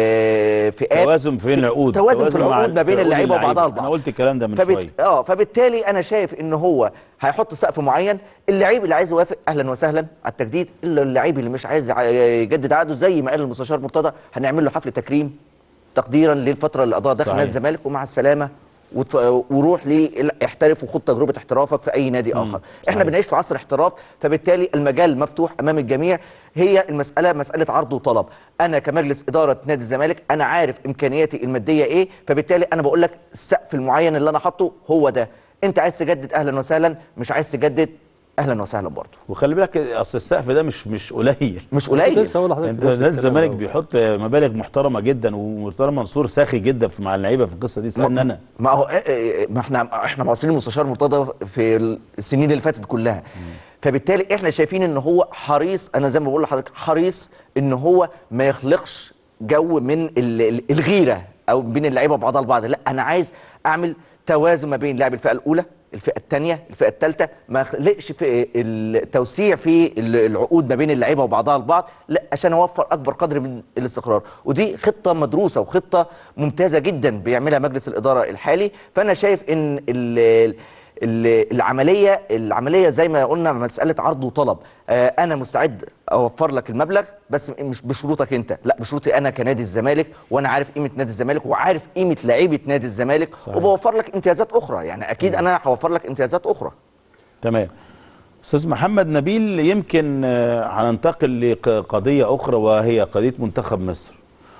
الفئات توازن في العقود توازن في مع- العقود ما بين عقود اللعيبه وبعضها البعض انا قلت الكلام ده من فبت... شويه اه فبالتالي انا شايف ان هو هيحط سقف معين اللعيب اللي عايز يوافق اهلا وسهلا على التجديد الا اللعيب اللي مش عايز يع- يجدد عقده زي ما قال المستشار مرتضى هنعمل له حفل تكريم تقديرا للفتره اللي قضاها داخل صحيح. نادي الزمالك ومع السلامه وت- وروح لي احترف وخد تجربه احترافك في اي نادي اخر احنا صحيح. بنعيش في عصر احتراف فبالتالي المجال مفتوح امام الجميع هي المساله مساله عرض وطلب انا كمجلس اداره نادي الزمالك انا عارف امكانياتي الماديه ايه فبالتالي انا بقول لك السقف المعين اللي انا حاطه هو ده انت عايز تجدد اهلا وسهلا مش عايز تجدد اهلا وسهلا برضه وخلي بالك اصل السقف ده مش مش قليل مش كنت قليل لسه هقول لحضرتك انت نفس نادي الكلام الزمالك ده. بيحط مبالغ محترمه جدا ومرتضى منصور ساخي جدا في مع اللعيبه في القصه دي سالني انا ما هو إيه- إيه- ما احنا احنا معاصرين المستشار مرتضى في السنين اللي فاتت كلها فبالتالي احنا شايفين ان هو حريص انا زي ما بقول لحضرتك حريص ان هو ما يخلقش جو من ال- ال- الغيره او بين اللعيبه وبعضها البعض لا انا عايز اعمل توازن ما بين لاعب الفئه الاولى الفئه الثانيه الفئه الثالثه ما اخلقش في التوسيع في ال- العقود ما بين اللعيبه وبعضها البعض لا عشان اوفر اكبر قدر من الاستقرار ودي خطه مدروسه وخطه ممتازه جدا بيعملها مجلس الاداره الحالي فانا شايف ان ال ال- العمليه العمليه زي ما قلنا مساله عرض وطلب آه، انا مستعد اوفر لك المبلغ بس مش بشروطك انت لا بشروطي انا كنادي الزمالك وانا عارف قيمه نادي الزمالك وعارف قيمه لعيبه نادي الزمالك صحيح. وبوفر لك امتيازات اخرى يعني اكيد انا هوفر لك امتيازات اخرى تمام استاذ محمد نبيل يمكن آه، هننتقل لقضيه اخرى وهي قضيه منتخب مصر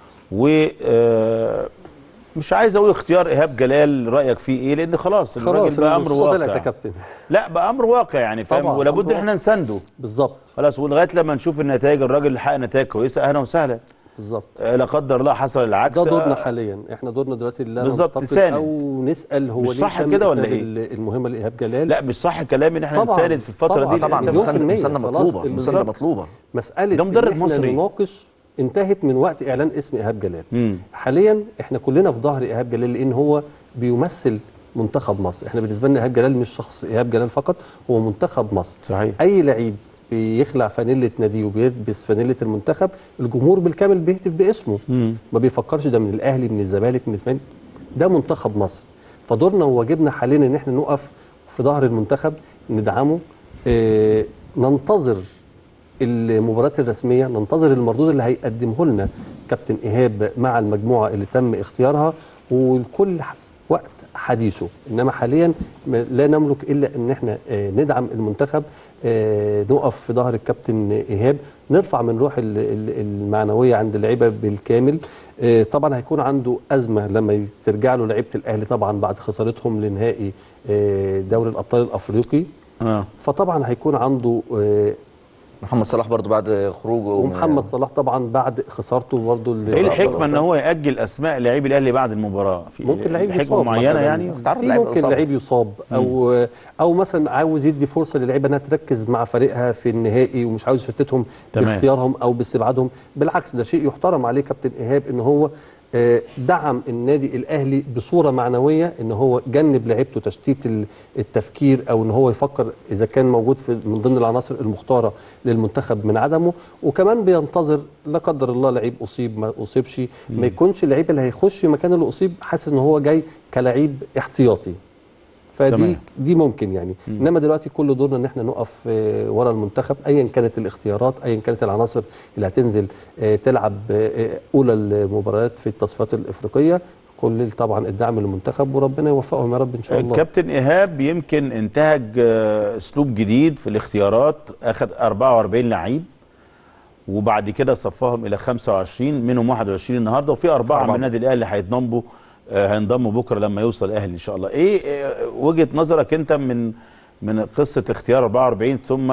و آه، مش عايز اقول اختيار ايهاب جلال رايك فيه ايه لان خلاص الراجل خلاص بقى امر الفرصة طلعت يا واقع كابتن لا بقى امر واقع يعني فاهم طبعاً، ولابد أمر ان احنا نسنده بالظبط خلاص ولغايه لما نشوف النتائج الراجل اللي حقق نتائج كويسه اهلا وسهلا بالظبط آه، لا قدر الله حصل العكس ده دورنا آه، حاليا احنا دورنا دلوقتي لا بالظبط، ننتقد نساند. او نسال هو مش ليه صح تم كده ولا إسناد إيه؟ ال- المهمه لايهاب جلال لا مش صح كلامي ان احنا طبعاً، نساند في الفتره طبعاً، دي طبعا لأن مليون ده- في المية. مسانده خلاص، مطلوبه مسانده بالظبط. مطلوبه مساله ده مدرب إن إحنا مصري. نناقش انتهت من وقت اعلان اسم ايهاب جلال مم. حاليا احنا كلنا في ظهر ايهاب جلال لان هو بيمثل منتخب مصر احنا بالنسبه لنا ايهاب جلال مش شخص ايهاب جلال فقط هو منتخب مصر صحيح. اي لعيب بيخلع فانيله ناديه وبيلبس فانيله المنتخب الجمهور بالكامل بيهتف باسمه مم. ما بيفكرش ده من الاهلي من الزمالك من الاسماعيلي ده منتخب مصر فدورنا وواجبنا حاليا ان احنا نقف في ظهر المنتخب ندعمه اه ننتظر المباريات الرسميه ننتظر المردود اللي هيقدمه لنا كابتن ايهاب مع المجموعه اللي تم اختيارها والكل ح- وقت حديثه انما حاليا م- لا نملك الا ان احنا آه، ندعم المنتخب آه، نقف في ظهر الكابتن ايهاب نرفع من روح ال- ال- المعنويه عند اللعيبه بالكامل آه، طبعا هيكون عنده ازمه لما ترجع له لعيبه الاهلي طبعا بعد خسارتهم لنهائي آه، دوري الابطال الافريقي اه فطبعا هيكون عنده آه، محمد صلاح برضو بعد خروجه ومحمد صلاح طبعا بعد خسارته برضه ايه الحكمه ان هو ياجل اسماء لاعبي الاهلي بعد المباراه في ممكن لعيب حكمه يصاب معينه مثلاً. يعني تعرف في لعيب ممكن إصابة. لعيب يصاب او او مثلا عاوز يدي فرصه للعيبه انها تركز مع فريقها في النهائي ومش عاوز يشتتهم تمام. باختيارهم او باستبعادهم بالعكس ده شيء يحترم عليه كابتن ايهاب ان هو آه، دعم النادي الاهلي بصوره معنويه ان هو جنب لعيبته تشتيت ال- التفكير او ان هو يفكر اذا كان موجود في من ضمن العناصر المختاره للمنتخب من عدمه وكمان بينتظر لا قدر الله لعيب اصيب ما اصيبش ما يكونش اللعيب اللي هيخش مكان اللي اصيب حاسس ان هو جاي كلعيب احتياطي فدي تمام. دي ممكن يعني انما دلوقتي كل دورنا ان احنا نقف آه، ورا المنتخب ايا كانت الاختيارات ايا كانت العناصر اللي هتنزل آه، تلعب آه، آه، اولى المباريات في التصفيات الافريقيه كل طبعا الدعم للمنتخب وربنا يوفقهم يا رب ان شاء الله كابتن ايهاب يمكن انتهج آه، اسلوب جديد في الاختيارات اخذ 44 لعيب وبعد كده صفاهم الى 25 منهم 21 النهارده وفي اربعه من النادي الاهلي هيتضموا آه، هينضموا بكره لما يوصل الاهلي ان شاء الله ايه آه، وجهه نظرك انت من من قصه اختيار 44 ثم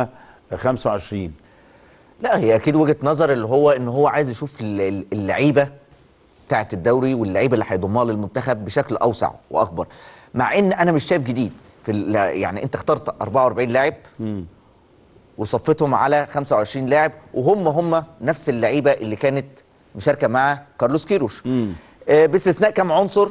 25 لا هي اكيد وجهه نظر اللي هو ان هو عايز يشوف ال- ال- اللعيبه بتاعه الدوري واللعيبه اللي هيضمها للمنتخب بشكل اوسع واكبر مع ان انا مش شايف جديد في ال- يعني انت اخترت 44 لاعب وصفتهم على 25 لاعب وهم هم نفس اللعيبه اللي كانت مشاركه مع كارلوس كيروش آه باستثناء كام عنصر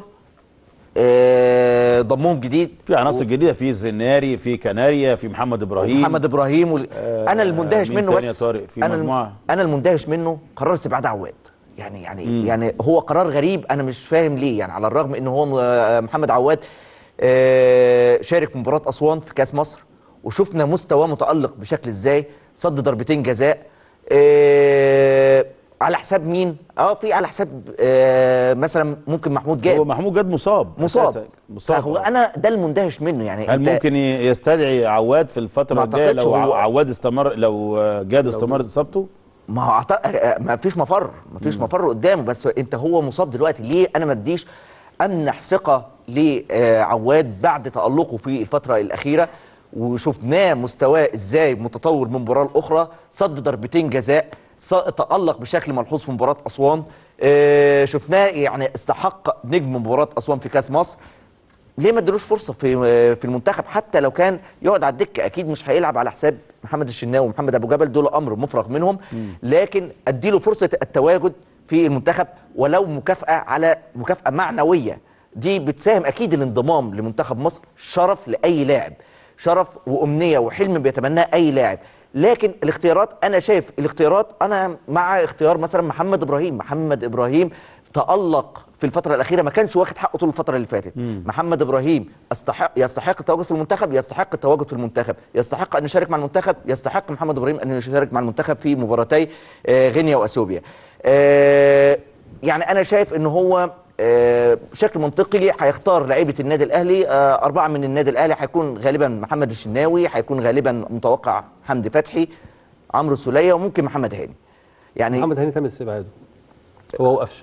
آه ضمهم جديد في عناصر جديده في الزناري في كناريا في محمد ابراهيم محمد ابراهيم وال... آه، انا المندهش مين منه تاني يا بس طارق؟ في انا الم- مجموعة. انا المندهش منه قرار استبعاد عواد يعني يعني يعني هو قرار غريب انا مش فاهم ليه يعني على الرغم ان هو م- محمد عواد آه، شارك في مباراه اسوان في كاس مصر وشفنا مستواه متالق بشكل ازاي صد ضربتين جزاء آه، على حساب مين اه في على حساب آه، مثلا ممكن محمود جاد هو محمود جاد مصاب مصاب أساساً. مصاب فهو آه. انا ده المندهش منه يعني هل أنت- ممكن ي- يستدعي عواد في الفترة ما الجاية أعتقدش لو هو- ع- عواد استمر لو آه، جاد استمرت اصابته؟ ما هو أعت- ما فيش مفر ما فيش مفر قدامه بس انت هو مصاب دلوقتي ليه انا ما اديش امنح ثقه لعواد بعد تالقه في الفتره الاخيره وشفناه مستواه ازاي متطور من مباراه لاخرى صد ضربتين جزاء ص- تالق بشكل ملحوظ في مباراه اسوان آه، شفناه يعني استحق نجم مباراه اسوان في كاس مصر ليه ما ادلوش فرصه في في المنتخب حتى لو كان يقعد على الدكه اكيد مش هيلعب على حساب محمد الشناوي ومحمد ابو جبل دول امر مفرغ منهم لكن اديله فرصه التواجد في المنتخب ولو مكافاه على مكافاه معنويه دي بتساهم اكيد الانضمام لمنتخب مصر شرف لاي لاعب شرف وامنيه وحلم بيتمناه اي لاعب لكن الاختيارات انا شايف الاختيارات انا مع اختيار مثلا محمد ابراهيم محمد ابراهيم تألق في الفترة الأخيرة ما كانش واخد حقه طول الفترة اللي فاتت محمد إبراهيم استحق يستحق التواجد في المنتخب يستحق التواجد في المنتخب يستحق أن يشارك مع المنتخب يستحق محمد إبراهيم أن يشارك مع المنتخب في مباراتي آه، غينيا وأثيوبيا آه، يعني أنا شايف أن هو آه، بشكل منطقي هيختار لعيبه النادي الاهلي آه، اربعه من النادي الاهلي هيكون غالبا محمد الشناوي هيكون غالبا متوقع حمدي فتحي عمرو سوليه وممكن محمد هاني يعني محمد هاني تم استبعاده هو وقفشه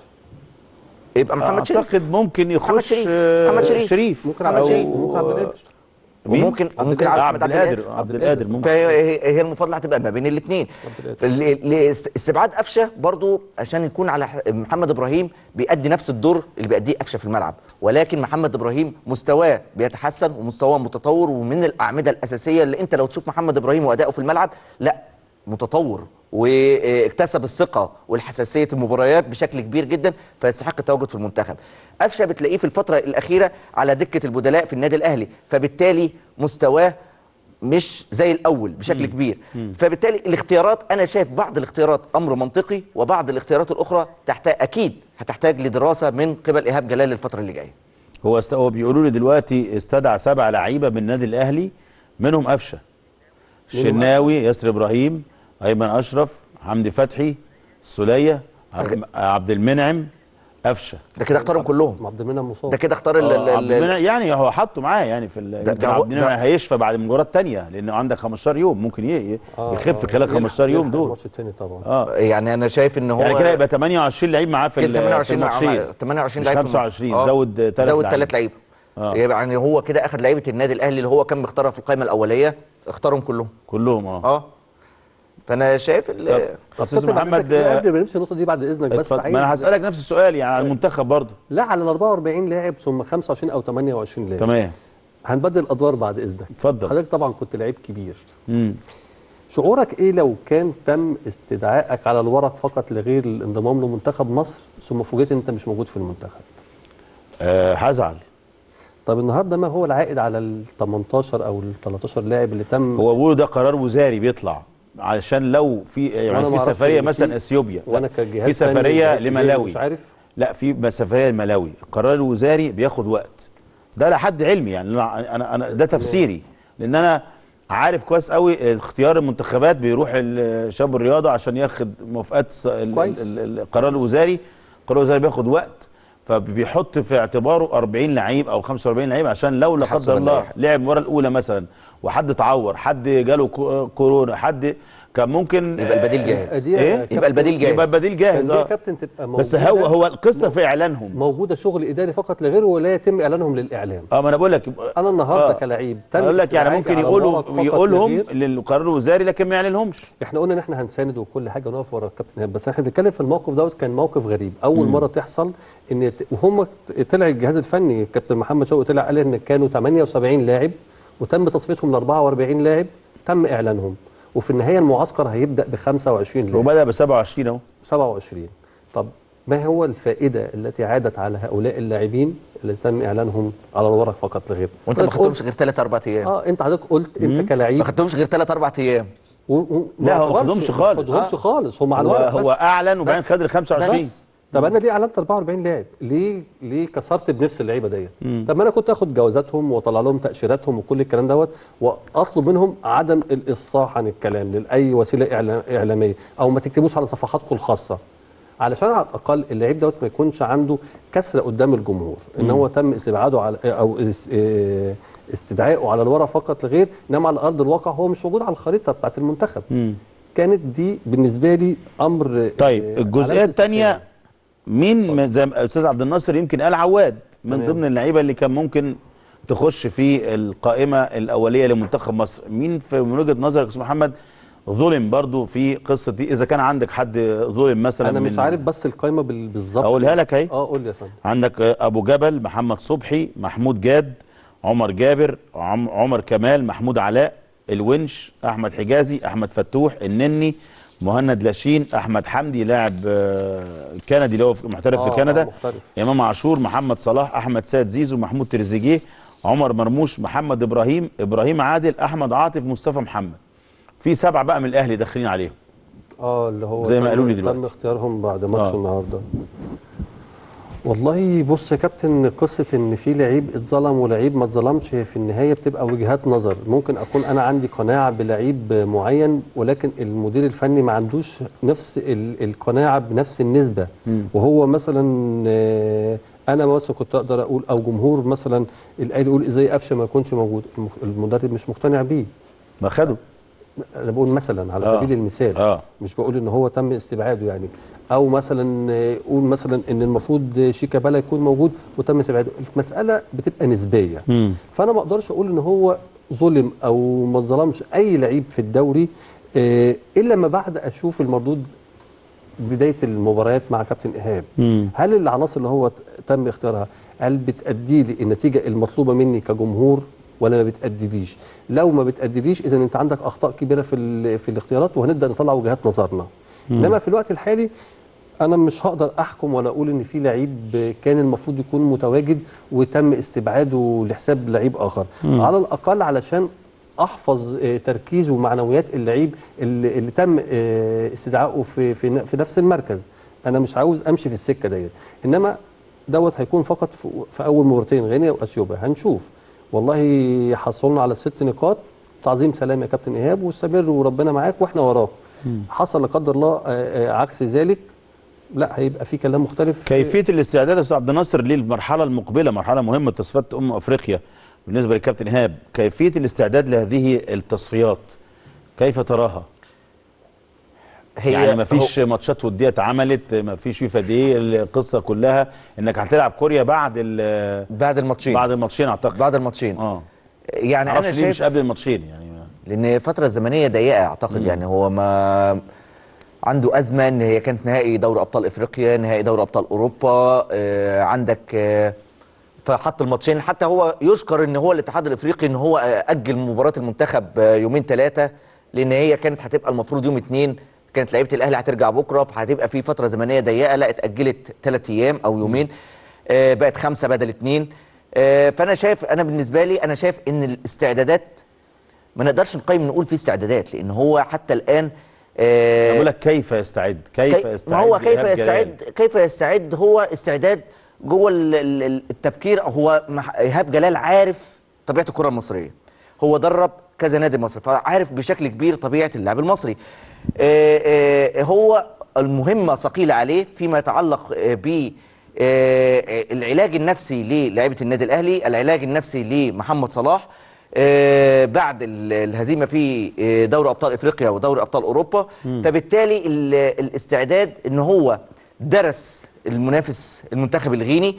يبقى محمد شريف اعتقد ممكن يخش شريف. آه، محمد شريف. شريف ممكن محمد عبد شريف. ممكن عبد القادر مين؟ وممكن عبد ممكن القادر. عبد عبد القادر عبد القادر ممكن فهي هي المفاضله هتبقى ما بين الاثنين القادر. استبعاد قفشه برضو عشان يكون على ح- محمد ابراهيم بيأدي نفس الدور اللي بيأديه قفشه في الملعب ولكن محمد ابراهيم مستواه بيتحسن ومستواه متطور ومن الاعمده الاساسيه اللي انت لو تشوف محمد ابراهيم وادائه في الملعب لا متطور واكتسب الثقه والحساسيه المباريات بشكل كبير جدا فيستحق التواجد في المنتخب. قفشه بتلاقيه في الفتره الاخيره على دكه البدلاء في النادي الاهلي فبالتالي مستواه مش زي الاول بشكل كبير فبالتالي الاختيارات انا شايف بعض الاختيارات امر منطقي وبعض الاختيارات الاخرى تحتاج اكيد هتحتاج لدراسه من قبل ايهاب جلال الفتره اللي جايه هو است... هو بيقولوا لي دلوقتي استدعى سبع لعيبه من النادي الاهلي منهم قفشه الشناوي ياسر ابراهيم ايمن اشرف حمدي فتحي السوليه عبد- عبد المنعم قفشه ده كده اختارهم كلهم عبد المنعم مصاب ده كده اختار ال- ال- آه، عبد ال- المنعم يعني هو حطه معاه يعني في ال- ده- يمكن ده هو- عبد المنعم ده- هيشفى بعد مباراه تانية لانه عندك 15 يوم ممكن ي- ي- آه، يخف آه، خلال يلحق- 15 يوم يلحق دول الماتش التاني طبعا اه يعني انا شايف ان هو يعني كده يبقى 28 لعيب معاه في كده ال- في 28 مع- الماتشين 28 مش لعيب في 25 الماتش. آه. زود ثلاث زود ثلاث لعيبه آه. يبقى يعني هو كده اخذ لعيبه النادي الاهلي اللي هو كان مختارها في القائمه الاوليه اختارهم كلهم كلهم اه اه فانا شايف ال- طب استاذ كابتن محمد محمد قبل ما نمشي النقطه دي بعد اذنك بس اتفضل. ما انا عايز هسالك نفس السؤال يعني على المنتخب برضه لا على ال 44 لاعب ثم 25 او 28 لاعب تمام هنبدل الادوار بعد اذنك اتفضل. حضرتك طبعا كنت لعيب كبير امم شعورك ايه لو كان تم استدعائك على الورق فقط لغير الانضمام لمنتخب مصر ثم فوجئت ان انت مش موجود في المنتخب آه هزعل طب النهارده ما هو العائد على ال 18 او ال 13 لاعب اللي تم هو بيقولوا ده قرار وزاري بيطلع علشان لو في وأنا يعني ما في أعرفش سفريه إن مثلا في- اثيوبيا وانا لا، كجهاز في فني سفريه وجهاز إداري لملاوي مش عارف لا في سفريه لملاوي القرار الوزاري بياخد وقت ده لحد علمي يعني انا انا, أنا ده تفسيري لان انا عارف كويس قوي اختيار المنتخبات بيروح ال- شاب الرياضه عشان ياخد موافقات الس- ال- كويس. ال- ال- القرار الوزاري القرار الوزاري بياخد وقت فبيحط في اعتباره 40 لعيب او 45 لعيب عشان لو لا حسب قدر الله اللائحة. لعب المباراه الاولى مثلا وحد اتعور حد جاله كو- كورونا حد كان ممكن يبقى البديل جاهز دي يا ايه كابتن- يبقى البديل جاهز يبقى البديل كان جاهز دي يا اه كابتن تبقى بس موجودة- هو هو القصه في اعلانهم موجوده شغل اداري فقط لغيره ولا يتم اعلانهم للاعلام اه ما انا بقول لك انا النهارده آه. كلاعب اقول لك يعني استدعائي ممكن على يقولوا الورق فقط يقولهم لغير. للقرار الوزاري لكن ما يعلنهمش احنا قلنا ان احنا هنساند وكل حاجه ونقف ورا الكابتن ايهاب بس احنا بنتكلم في الموقف دوت كان موقف غريب اول مره تحصل ان ت- وهم طلع الجهاز الفني الكابتن محمد شوقي طلع قال ان كانوا 78 لاعب وتم تصفيتهم ل 44 لاعب تم اعلانهم وفي النهايه المعسكر هيبدا ب 25 لاعب وبدا ب 27 اهو 27 طب ما هو الفائده التي عادت على هؤلاء اللاعبين الذي تم اعلانهم على الورق فقط لغير وانت ما حضرتك خدتهمش قلت- غير 3 4 ايام اه انت حضرتك قلت انت ما كلاعب خدتهمش غير 3 4 ايام و... و... لا، هو ما اعتبرش- خدهمش خالص. ما خدهمش آه. خالص هم على هو, الورق هو بس. اعلن وبعدين بس. خد ال 25 بس طب انا ليه اعلنت 44 لاعب؟ ليه ليه كسرت بنفس اللعيبه ديت؟ طب ما انا كنت اخد جوازاتهم واطلع لهم تاشيراتهم وكل الكلام دوت واطلب منهم عدم الافصاح عن الكلام لاي وسيله إعلا- اعلاميه او ما تكتبوش على صفحاتكم الخاصه علشان على الاقل اللعيب دوت ما يكونش عنده كسره قدام الجمهور ان هو تم استبعاده على او اس- إيه استدعائه على الورق فقط لغير انما على ارض الواقع هو مش موجود على الخريطه بتاعت المنتخب كانت دي بالنسبه لي امر طيب إيه، الجزئيه علامة الثانيه استفهام. مين من- زي ما استاذ عبد الناصر يمكن قال عواد من تمام. ضمن اللعيبه اللي كان ممكن تخش في القائمه الاوليه لمنتخب مصر مين في من وجهه نظرك يا استاذ محمد ظلم برضو في قصه دي اذا كان عندك حد ظلم مثلا انا مش من- عارف بس القايمه بال- بالظبط اقولها لك اهي اه قول لي يا فندم عندك ابو جبل محمد صبحي محمود جاد عمر جابر عم عمر كمال محمود علاء الونش احمد حجازي احمد فتوح النني مهند لاشين احمد حمدي لاعب آه، كندي اللي هو في- محترف آه، في كندا آه، محترف. امام عاشور محمد صلاح احمد سيد زيزو محمود تريزيجيه عمر مرموش محمد ابراهيم ابراهيم عادل احمد عاطف مصطفى محمد في سبعه بقى من الاهلي داخلين عليهم اه اللي هو زي ما تم- قالوا لي دلوقتي. تم اختيارهم بعد ماتش آه. النهارده والله بص يا كابتن قصه ان في لعيب اتظلم ولعيب ما اتظلمش هي في النهايه بتبقى وجهات نظر ممكن اكون انا عندي قناعه بلعيب معين ولكن المدير الفني ما عندوش نفس ال- القناعه بنفس النسبه وهو مثلا آه، انا مثلا كنت اقدر اقول او جمهور مثلا الاهلي يقول ازاي قفشه ما يكونش موجود المخ- المدرب مش مقتنع بيه ما خدوا انا بقول مثلا على آه. سبيل المثال اه مش بقول ان هو تم استبعاده يعني او مثلا آه، قول مثلا ان المفروض شيكابالا يكون موجود وتم استبعاده المساله بتبقى نسبيه مم. فانا ما اقدرش اقول ان هو ظلم او ما ظلمش اي لعيب في الدوري آه، الا ما بعد اشوف المردود بدايه المباريات مع كابتن ايهاب مم. هل العناصر اللي هو ت- تم اختيارها هل بتأدي لي النتيجه المطلوبه مني كجمهور ولا ما بتأديليش لو ما بتأديليش اذا انت عندك اخطاء كبيره في ال- في الاختيارات وهنبدا نطلع وجهات نظرنا انما في الوقت الحالي انا مش هقدر احكم ولا اقول ان في لعيب كان المفروض يكون متواجد وتم استبعاده لحساب لعيب اخر على الاقل علشان احفظ آه، تركيز ومعنويات اللعيب اللي, اللي تم آه، استدعائه في في ن- في نفس المركز انا مش عاوز امشي في السكه ديت انما دوت هيكون فقط في, في اول مباراتين غينيا واثيوبيا هنشوف والله حصلنا على ست نقاط تعظيم سلام يا كابتن ايهاب واستمر وربنا معاك واحنا وراك حصل لا قدر الله آه، آه، عكس ذلك لا هيبقى في كلام مختلف كيفيه الاستعداد يا استاذ عبد الناصر للمرحله المقبله مرحله مهمه تصفيات امم افريقيا بالنسبه للكابتن ايهاب كيفيه الاستعداد لهذه التصفيات كيف تراها هي يعني ما فيش ماتشات وديه اتعملت ما فيش فيفا دي القصه كلها انك هتلعب كوريا بعد ال- بعد الماتشين بعد الماتشين اعتقد بعد الماتشين اه يعني انا معرفش ليه مش شايف قبل الماتشين يعني ما- لان الفتره الزمنيه ضيقه اعتقد يعني هو ما عنده ازمه ان هي كانت نهائي دوري ابطال افريقيا نهائي دوري ابطال اوروبا آه عندك آه فحط الماتشين حتى هو يشكر ان هو الاتحاد الافريقي ان هو آه، اجل مباراه المنتخب آه، يومين ثلاثه لان هي كانت هتبقى المفروض يوم اثنين كانت لعيبه الاهلي هترجع بكره فهتبقى في فتره زمنيه ضيقه لا اتاجلت ثلاث ايام او يومين آه بقت خمسه بدل اثنين آه فانا شايف انا بالنسبه لي انا شايف ان الاستعدادات ما نقدرش نقيم نقول في استعدادات لان هو حتى الان آه، أنا بقول لك كيف يستعد كيف كي- يستعد ما هو كيف لإيهاب يستعد جلال؟ كيف يستعد هو استعداد جوه ال- ال- ال- التفكير هو مح- ايهاب جلال عارف طبيعه الكره المصريه هو درب كذا نادي مصري فعارف بشكل كبير طبيعه اللاعب المصري آه، آه، هو المهمه ثقيله عليه فيما يتعلق ب العلاج النفسي للاعيبه النادي الاهلي العلاج النفسي لمحمد صلاح آه، بعد ال- الهزيمه في آه، دوري ابطال افريقيا ودوري ابطال اوروبا فبالتالي ال- الاستعداد ان هو درس المنافس المنتخب الغيني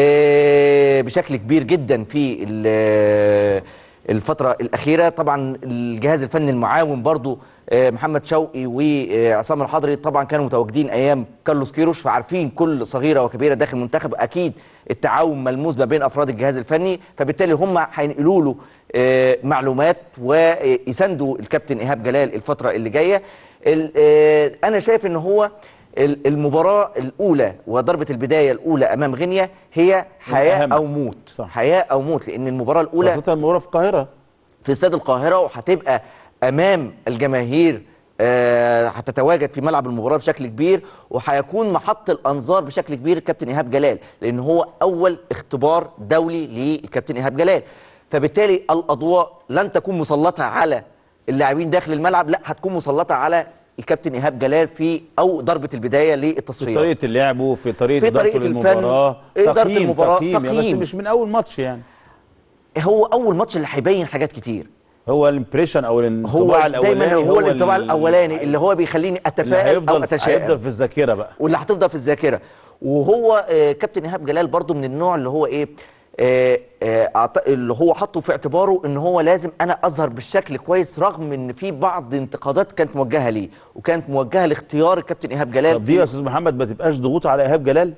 آه، بشكل كبير جدا في ال- الفترة الأخيرة طبعا الجهاز الفني المعاون برضو آه، محمد شوقي وعصام الحضري طبعا كانوا متواجدين أيام كارلوس كيروش فعارفين كل صغيرة وكبيرة داخل المنتخب أكيد التعاون ملموس ما بين أفراد الجهاز الفني فبالتالي هم هينقلوا له آه، معلومات ويساندوا الكابتن إيهاب جلال الفترة اللي جاية ال- آه، أنا شايف إن هو ال- المباراة الأولى وضربة البداية الأولى أمام غينيا هي حياة الأهم. أو موت صح. حياة أو موت لأن المباراة الأولى خاصة المباراة في القاهرة في استاد القاهرة وهتبقى أمام الجماهير آه، هتتواجد في ملعب المباراة بشكل كبير وهيكون محط الأنظار بشكل كبير الكابتن إيهاب جلال لأن هو أول اختبار دولي للكابتن إيهاب جلال فبالتالي الأضواء لن تكون مسلطة على اللاعبين داخل الملعب لا هتكون مسلطة على الكابتن إيهاب جلال في أو ضربة البداية في للتصفيات طريقة اللعب وفي طريقة في إدارته طريقة الفن، للمباراة إدارة تقييم المباراة، تقييم, يعني بس تقييم. مش من أول ماتش يعني هو أول ماتش اللي هيبين حاجات كتير هو الامبريشن أو هو الانطباع الأولاني دايما هو الانطباع ال- الاولاني اللي هو بيخليني اللي اتفائل او هيفضل اتشائم هيفضل في الذاكرة بقى واللي هتفضل في الذاكره وهو آه، كابتن ايهاب جلال برضو من النوع اللي هو ايه آه، آه، أعت- اللي هو حطه في اعتباره ان هو لازم انا اظهر بالشكل كويس رغم ان في بعض انتقادات كانت موجهه ليه وكانت موجهه لاختيار الكابتن ايهاب جلال طب دي يا استاذ محمد ما تبقاش ضغوط على ايهاب جلال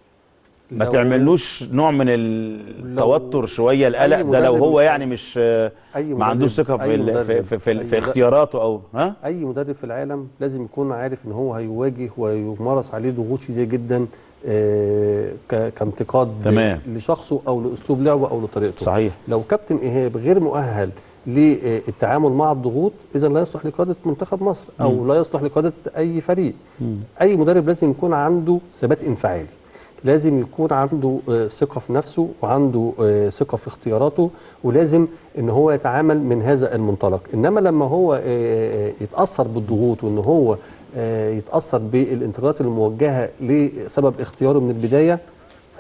ما لو- تعملوش نوع من التوتر شويه القلق أي ده لو مدرب هو مش- يعني مش أي ما عندوش مدرب- ثقه في أي ال- في مدرب- في, في, أي في مدرب- اختياراته او ها اي مدرب في العالم لازم يكون عارف ان هو هيواجه ويمارس عليه ضغوط شديده جدا آه، ك- كانتقاد تمام. لشخصه او لاسلوب لعبه او لطريقته صحيح. لو كابتن ايهاب غير مؤهل للتعامل مع الضغوط اذا لا يصلح لقياده منتخب مصر او لا يصلح لقياده اي فريق اي مدرب لازم يكون عنده ثبات انفعالي لازم يكون عنده آه، ثقه في نفسه وعنده آه، ثقه في اختياراته ولازم ان هو يتعامل من هذا المنطلق انما لما هو آه، آه، يتاثر بالضغوط وان هو آه، يتاثر بالانتقادات الموجهه لسبب اختياره من البدايه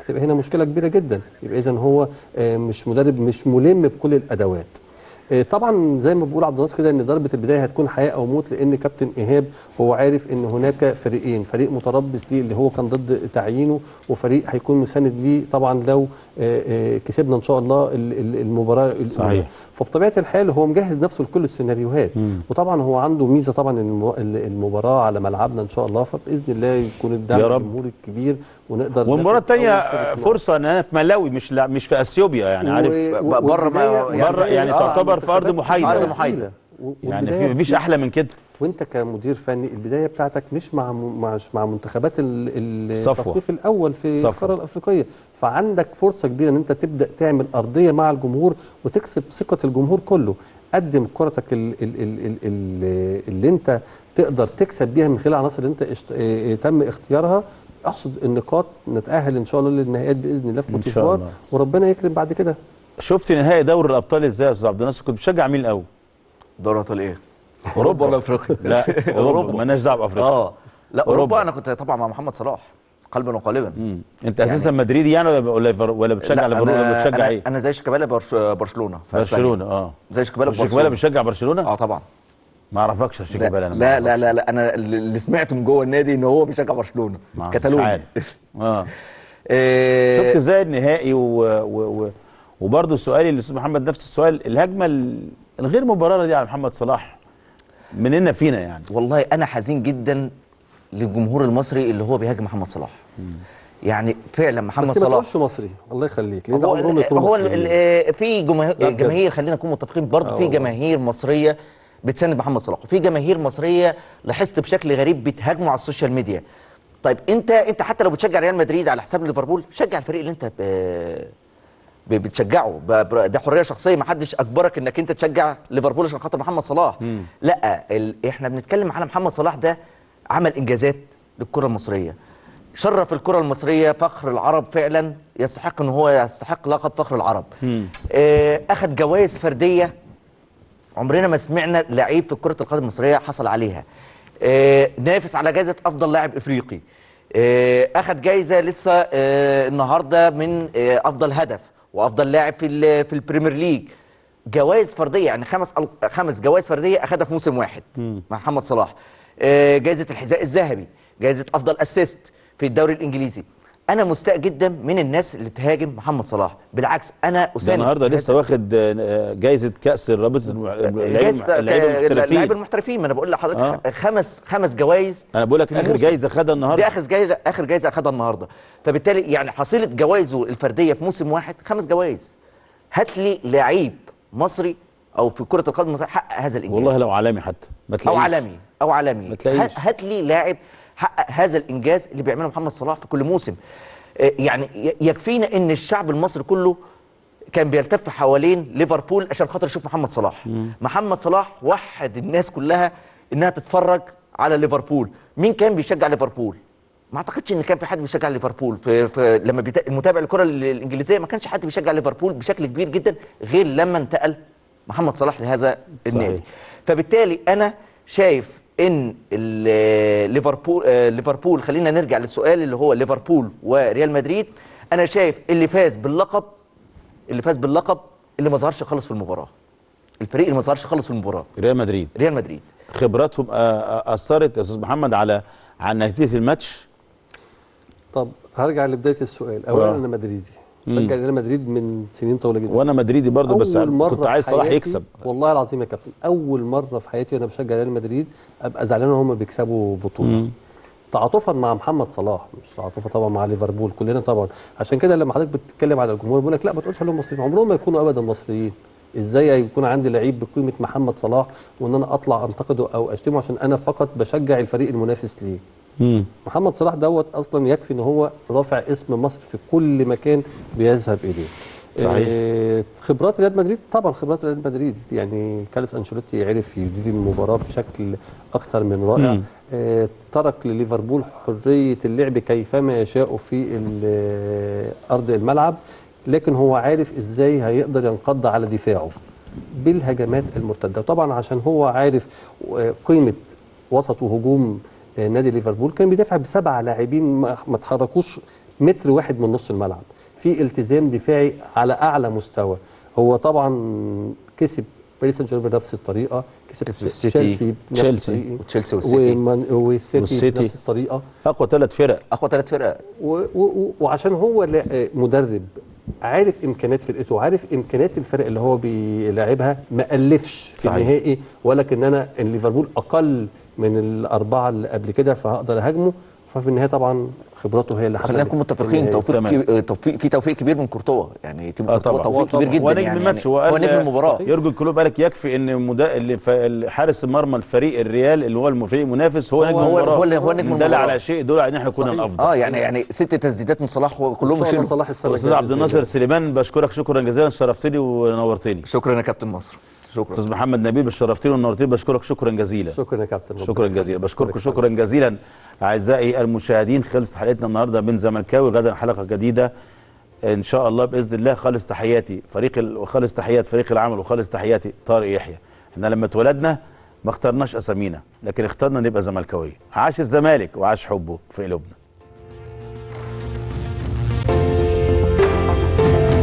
هتبقى هنا مشكله كبيره جدا يبقى اذا هو آه، مش مدرب مش ملم بكل الادوات آه، طبعا زي ما بيقول عبد الناصر كده ان ضربه البدايه هتكون حياه او موت لان كابتن ايهاب هو عارف ان هناك فريقين فريق متربص ليه اللي هو كان ضد تعيينه وفريق هيكون مساند ليه طبعا لو آه، آه، كسبنا ان شاء الله ال- ال- المباراه الأولى. صحيح. فبطبيعه الحال هو مجهز نفسه لكل السيناريوهات وطبعا هو عنده ميزه طبعا ان المو- ال- المباراه على ملعبنا ان شاء الله فباذن الله يكون الدعم يا رب. الجمهوري الكبير ونقدر والمباراه ناخد الثانيه أول ثلاث نقط. فرصه ان انا في ملاوي مش لا مش في اثيوبيا يعني عارف و- ب- بره ما- والبداية- بره يعني آه، تعتبر في أرض منتخبات محايدة. أرض محايدة. و- يعني والبداية في مفيش احلى من كده وانت كمدير فني البدايه بتاعتك مش مع م- مع مع منتخبات ال- ال- صفوة. التصنيف الاول في صفوة. القاره الافريقيه فعندك فرصه كبيره ان انت تبدا تعمل ارضيه مع الجمهور وتكسب ثقه الجمهور كله قدم كرتك ال ال ال ال ال اللي انت تقدر تكسب بيها من خلال العناصر اللي انت اشت... اه تم اختيارها احصد النقاط نتاهل ان شاء الله للنهائيات باذن الله في إن كوت شاء ديفوار الله. وربنا يكرم بعد كده شفت نهائي دوري الابطال ازاي يا استاذ عبد الناصر كنت بتشجع مين الاول دوري ابطال ايه؟ أوروبا. ولا افريقيا؟ لا اوروبا مالناش دعوه بافريقيا اه لا أوروبا. اوروبا انا كنت طبعا مع محمد صلاح قلبا وقالبا مم. انت اساسا مدريدي يعني ولا ولا ولا بتشجع لا، ليفربول ولا أنا- بتشجع أنا- ايه انا زي شيكابالا برش... برشلونه في أسبانيا. برشلونه اه زي شيكابالا مش شيكابالا برشلونه بتشجع برشلونه اه طبعا ما اعرفكش يا شيكابالا انا ما لا لا أعرفكش. لا لا انا اللي سمعته من جوه النادي ان هو بيشجع برشلونه ما- مش كتالونيا عارف. اه آه، شفت ازاي النهائي و... و... و... وبرضه سؤالي للاستاذ محمد نفس السؤال الهجمه ال- الغير مبرره دي على محمد صلاح مننا فينا يعني والله انا حزين جدا للجمهور المصري اللي هو بيهاجم محمد صلاح يعني فعلا محمد بس ما صلاح تقولش مصري الله يخليك لان ده هو عمرهم ال- يكونوا هو ال- مصريين. ال- آه، في جماهير لا بجد. جماهير خلينا نكون متفقين برضه في آه. جماهير مصريه بتساند محمد صلاح وفي جماهير مصريه لاحظت بشكل غريب بتهاجمه على السوشيال ميديا طيب انت انت حتى لو بتشجع ريال مدريد على حساب ليفربول شجع الفريق اللي انت ب- ب- بتشجعه ب- ب- ده حريه شخصيه ما حدش اجبرك انك انت تشجع ليفربول عشان خاطر محمد صلاح لا ال... احنا بنتكلم على محمد صلاح ده عمل انجازات للكره المصريه شرف الكره المصريه فخر العرب فعلا يستحق ان هو يستحق لقب فخر العرب آه اخذ جوائز فرديه عمرنا ما سمعنا لعيب في كره القدم المصريه حصل عليها آه نافس على جائزه افضل لاعب افريقي آه اخذ جائزه لسه آه النهارده من آه افضل هدف وافضل لاعب في ال- في البريمير ليج جوائز فرديه يعني خمس أل- خمس جوائز فرديه اخذها في موسم واحد مع محمد صلاح آه جائزه الحذاء الذهبي جائزه افضل اسيست في الدوري الانجليزي انا مستاء جدا من الناس اللي تهاجم محمد صلاح بالعكس انا ده اساند النهارده لسه واخد آه، جايزه كاس رابطه جايزه اللعيبه اللعيبه المحترفين المحترفين ما انا بقول لحضرتك آه. خمس خمس جوائز انا بقول لك في اخر الموسم. جايزه خدها دي النهارده اخر جايزه اخر جايزه اخدها النهارده فبالتالي يعني حصيله جوائزه الفرديه في موسم واحد خمس جوائز هات لي لعيب مصري او في كره القدم المصريه حقق هذا الانجاز والله لو عالمي حتى ما او تلاقيش عالمي او عالمي ما تلاقيش. هات- هات لي لاعب حقق هذا الانجاز اللي بيعمله محمد صلاح في كل موسم آه، يعني ي- يكفينا ان الشعب المصري كله كان بيلتف حوالين ليفربول عشان خاطر يشوف محمد صلاح محمد صلاح وحد الناس كلها انها تتفرج على ليفربول مين كان بيشجع ليفربول ما اعتقدش ان كان في حد بيشجع ليفربول في, في لما بيت... المتابع الكره ال- الانجليزيه ما كانش حد بيشجع ليفربول بشكل كبير جدا غير لما انتقل محمد صلاح لهذا النادي صحيح. فبالتالي انا شايف ان ال- ليفربول آه، ليفربول خلينا نرجع للسؤال اللي هو ليفربول وريال مدريد انا شايف اللي فاز باللقب اللي فاز باللقب اللي ما ظهرش خالص في المباراه الفريق اللي ما ظهرش خالص في المباراه ريال مدريد ريال مدريد خبراتهم آه، آه، اثرت يا استاذ محمد على على نتيجه الماتش طب هرجع لبدايه السؤال اولا آه. انا مدريدي بشجع ريال مدريد من سنين طويله جدا وانا مدريدي برضه بس أول مرة كنت عايز في صلاح حياتي- يكسب والله العظيم يا كابتن اول مره في حياتي وانا بشجع ريال مدريد ابقى زعلان ان هم بيكسبوا بطوله تعاطفا مع محمد صلاح مش تعاطفا طبعا مع ليفربول كلنا طبعا عشان كده لما حضرتك بتتكلم على الجمهور بيقول لك لا ما تقولش عليهم مصريين عمرهم ما يكونوا ابدا مصريين ازاي يكون عندي لعيب بقيمه محمد صلاح وان انا اطلع انتقده او اشتمه عشان انا فقط بشجع الفريق المنافس ليه مم. محمد صلاح دوت اصلا يكفي ان هو رافع اسم مصر في كل مكان بيذهب اليه صحيح. آه، خبرات ريال مدريد طبعا خبرات ريال مدريد يعني كارلوس انشيلوتي عرف يدير المباراه بشكل اكثر من رائع مم. آه، ترك لليفربول حريه اللعب كيفما يشاء في ال- ارض الملعب لكن هو عارف ازاي هيقدر ينقض على دفاعه بالهجمات المرتده وطبعا عشان هو عارف آه، قيمه وسط وهجوم آه، نادي ليفربول كان بيدافع بسبع لاعبين ما ما اتحركوش متر واحد من نص الملعب في التزام دفاعي على اعلى مستوى هو طبعا كسب باريس سان جيرمان بنفس الطريقه كسب, كسب السيتي، تشيلسي بنفس تشيلسي، الطريقة، وتشيلسي والسيتي. ومان- والسيتي والسيتي. بنفس الطريقه اقوى ثلاث فرق اقوى ثلاث فرق و و وعشان هو لا- مدرب عارف امكانيات فرقته وعارف امكانيات الفرق اللي هو بيلاعبها ما الفش في صحيح. النهائي ولكن انا إن ليفربول اقل من الاربعه اللي قبل كده فهقدر اهاجمه ففي النهايه طبعا خبراته هي اللي خلينا حسمت نكون متفقين النهائي. توفيق تمام. كبير توفيق في توفيق كبير من كورتوا يعني تيم اه كورتوا طبعا توفيق كبير جدا هو نجم يعني الماتش يعني وقال هو نجم المباراه يورجن كلوب قال لك يكفي ان مدا... اللي ف... اللي حارس المرمى الفريق الريال اللي هو الفريق المنافس هو نجم هو- المباراه هو اللي- هو نجم دل المباراة. على شيء يدل على ان احنا كنا صحيح. الافضل اه يعني يعني ست تسديدات من صلاح إن وكلهم شاء الله مشيهم صلاح السنه استاذ الجاية عبد بإذن الناصر الله. سليمان بشكرك شكرا جزيلا شرفتني ونورتني شكرا يا كابتن مصر شكرا استاذ محمد نبيل شرفتني ونورتني بشكرك شكرا جزيلا شكرا يا كابتن ربنا شكرا يخليك. جزيلا بشكركم يخليك. شكرا جزيلا اعزائي المشاهدين خلصت حلقتنا النهارده من زملكاوي غدا حلقه جديده ان شاء الله باذن الله خالص تحياتي فريق ال... وخالص تحيات فريق العمل وخالص تحياتي طارق يحيى احنا لما اتولدنا ما اخترناش اسامينا لكن اخترنا نبقى زملكاويه عاش الزمالك وعاش حبه في قلوبنا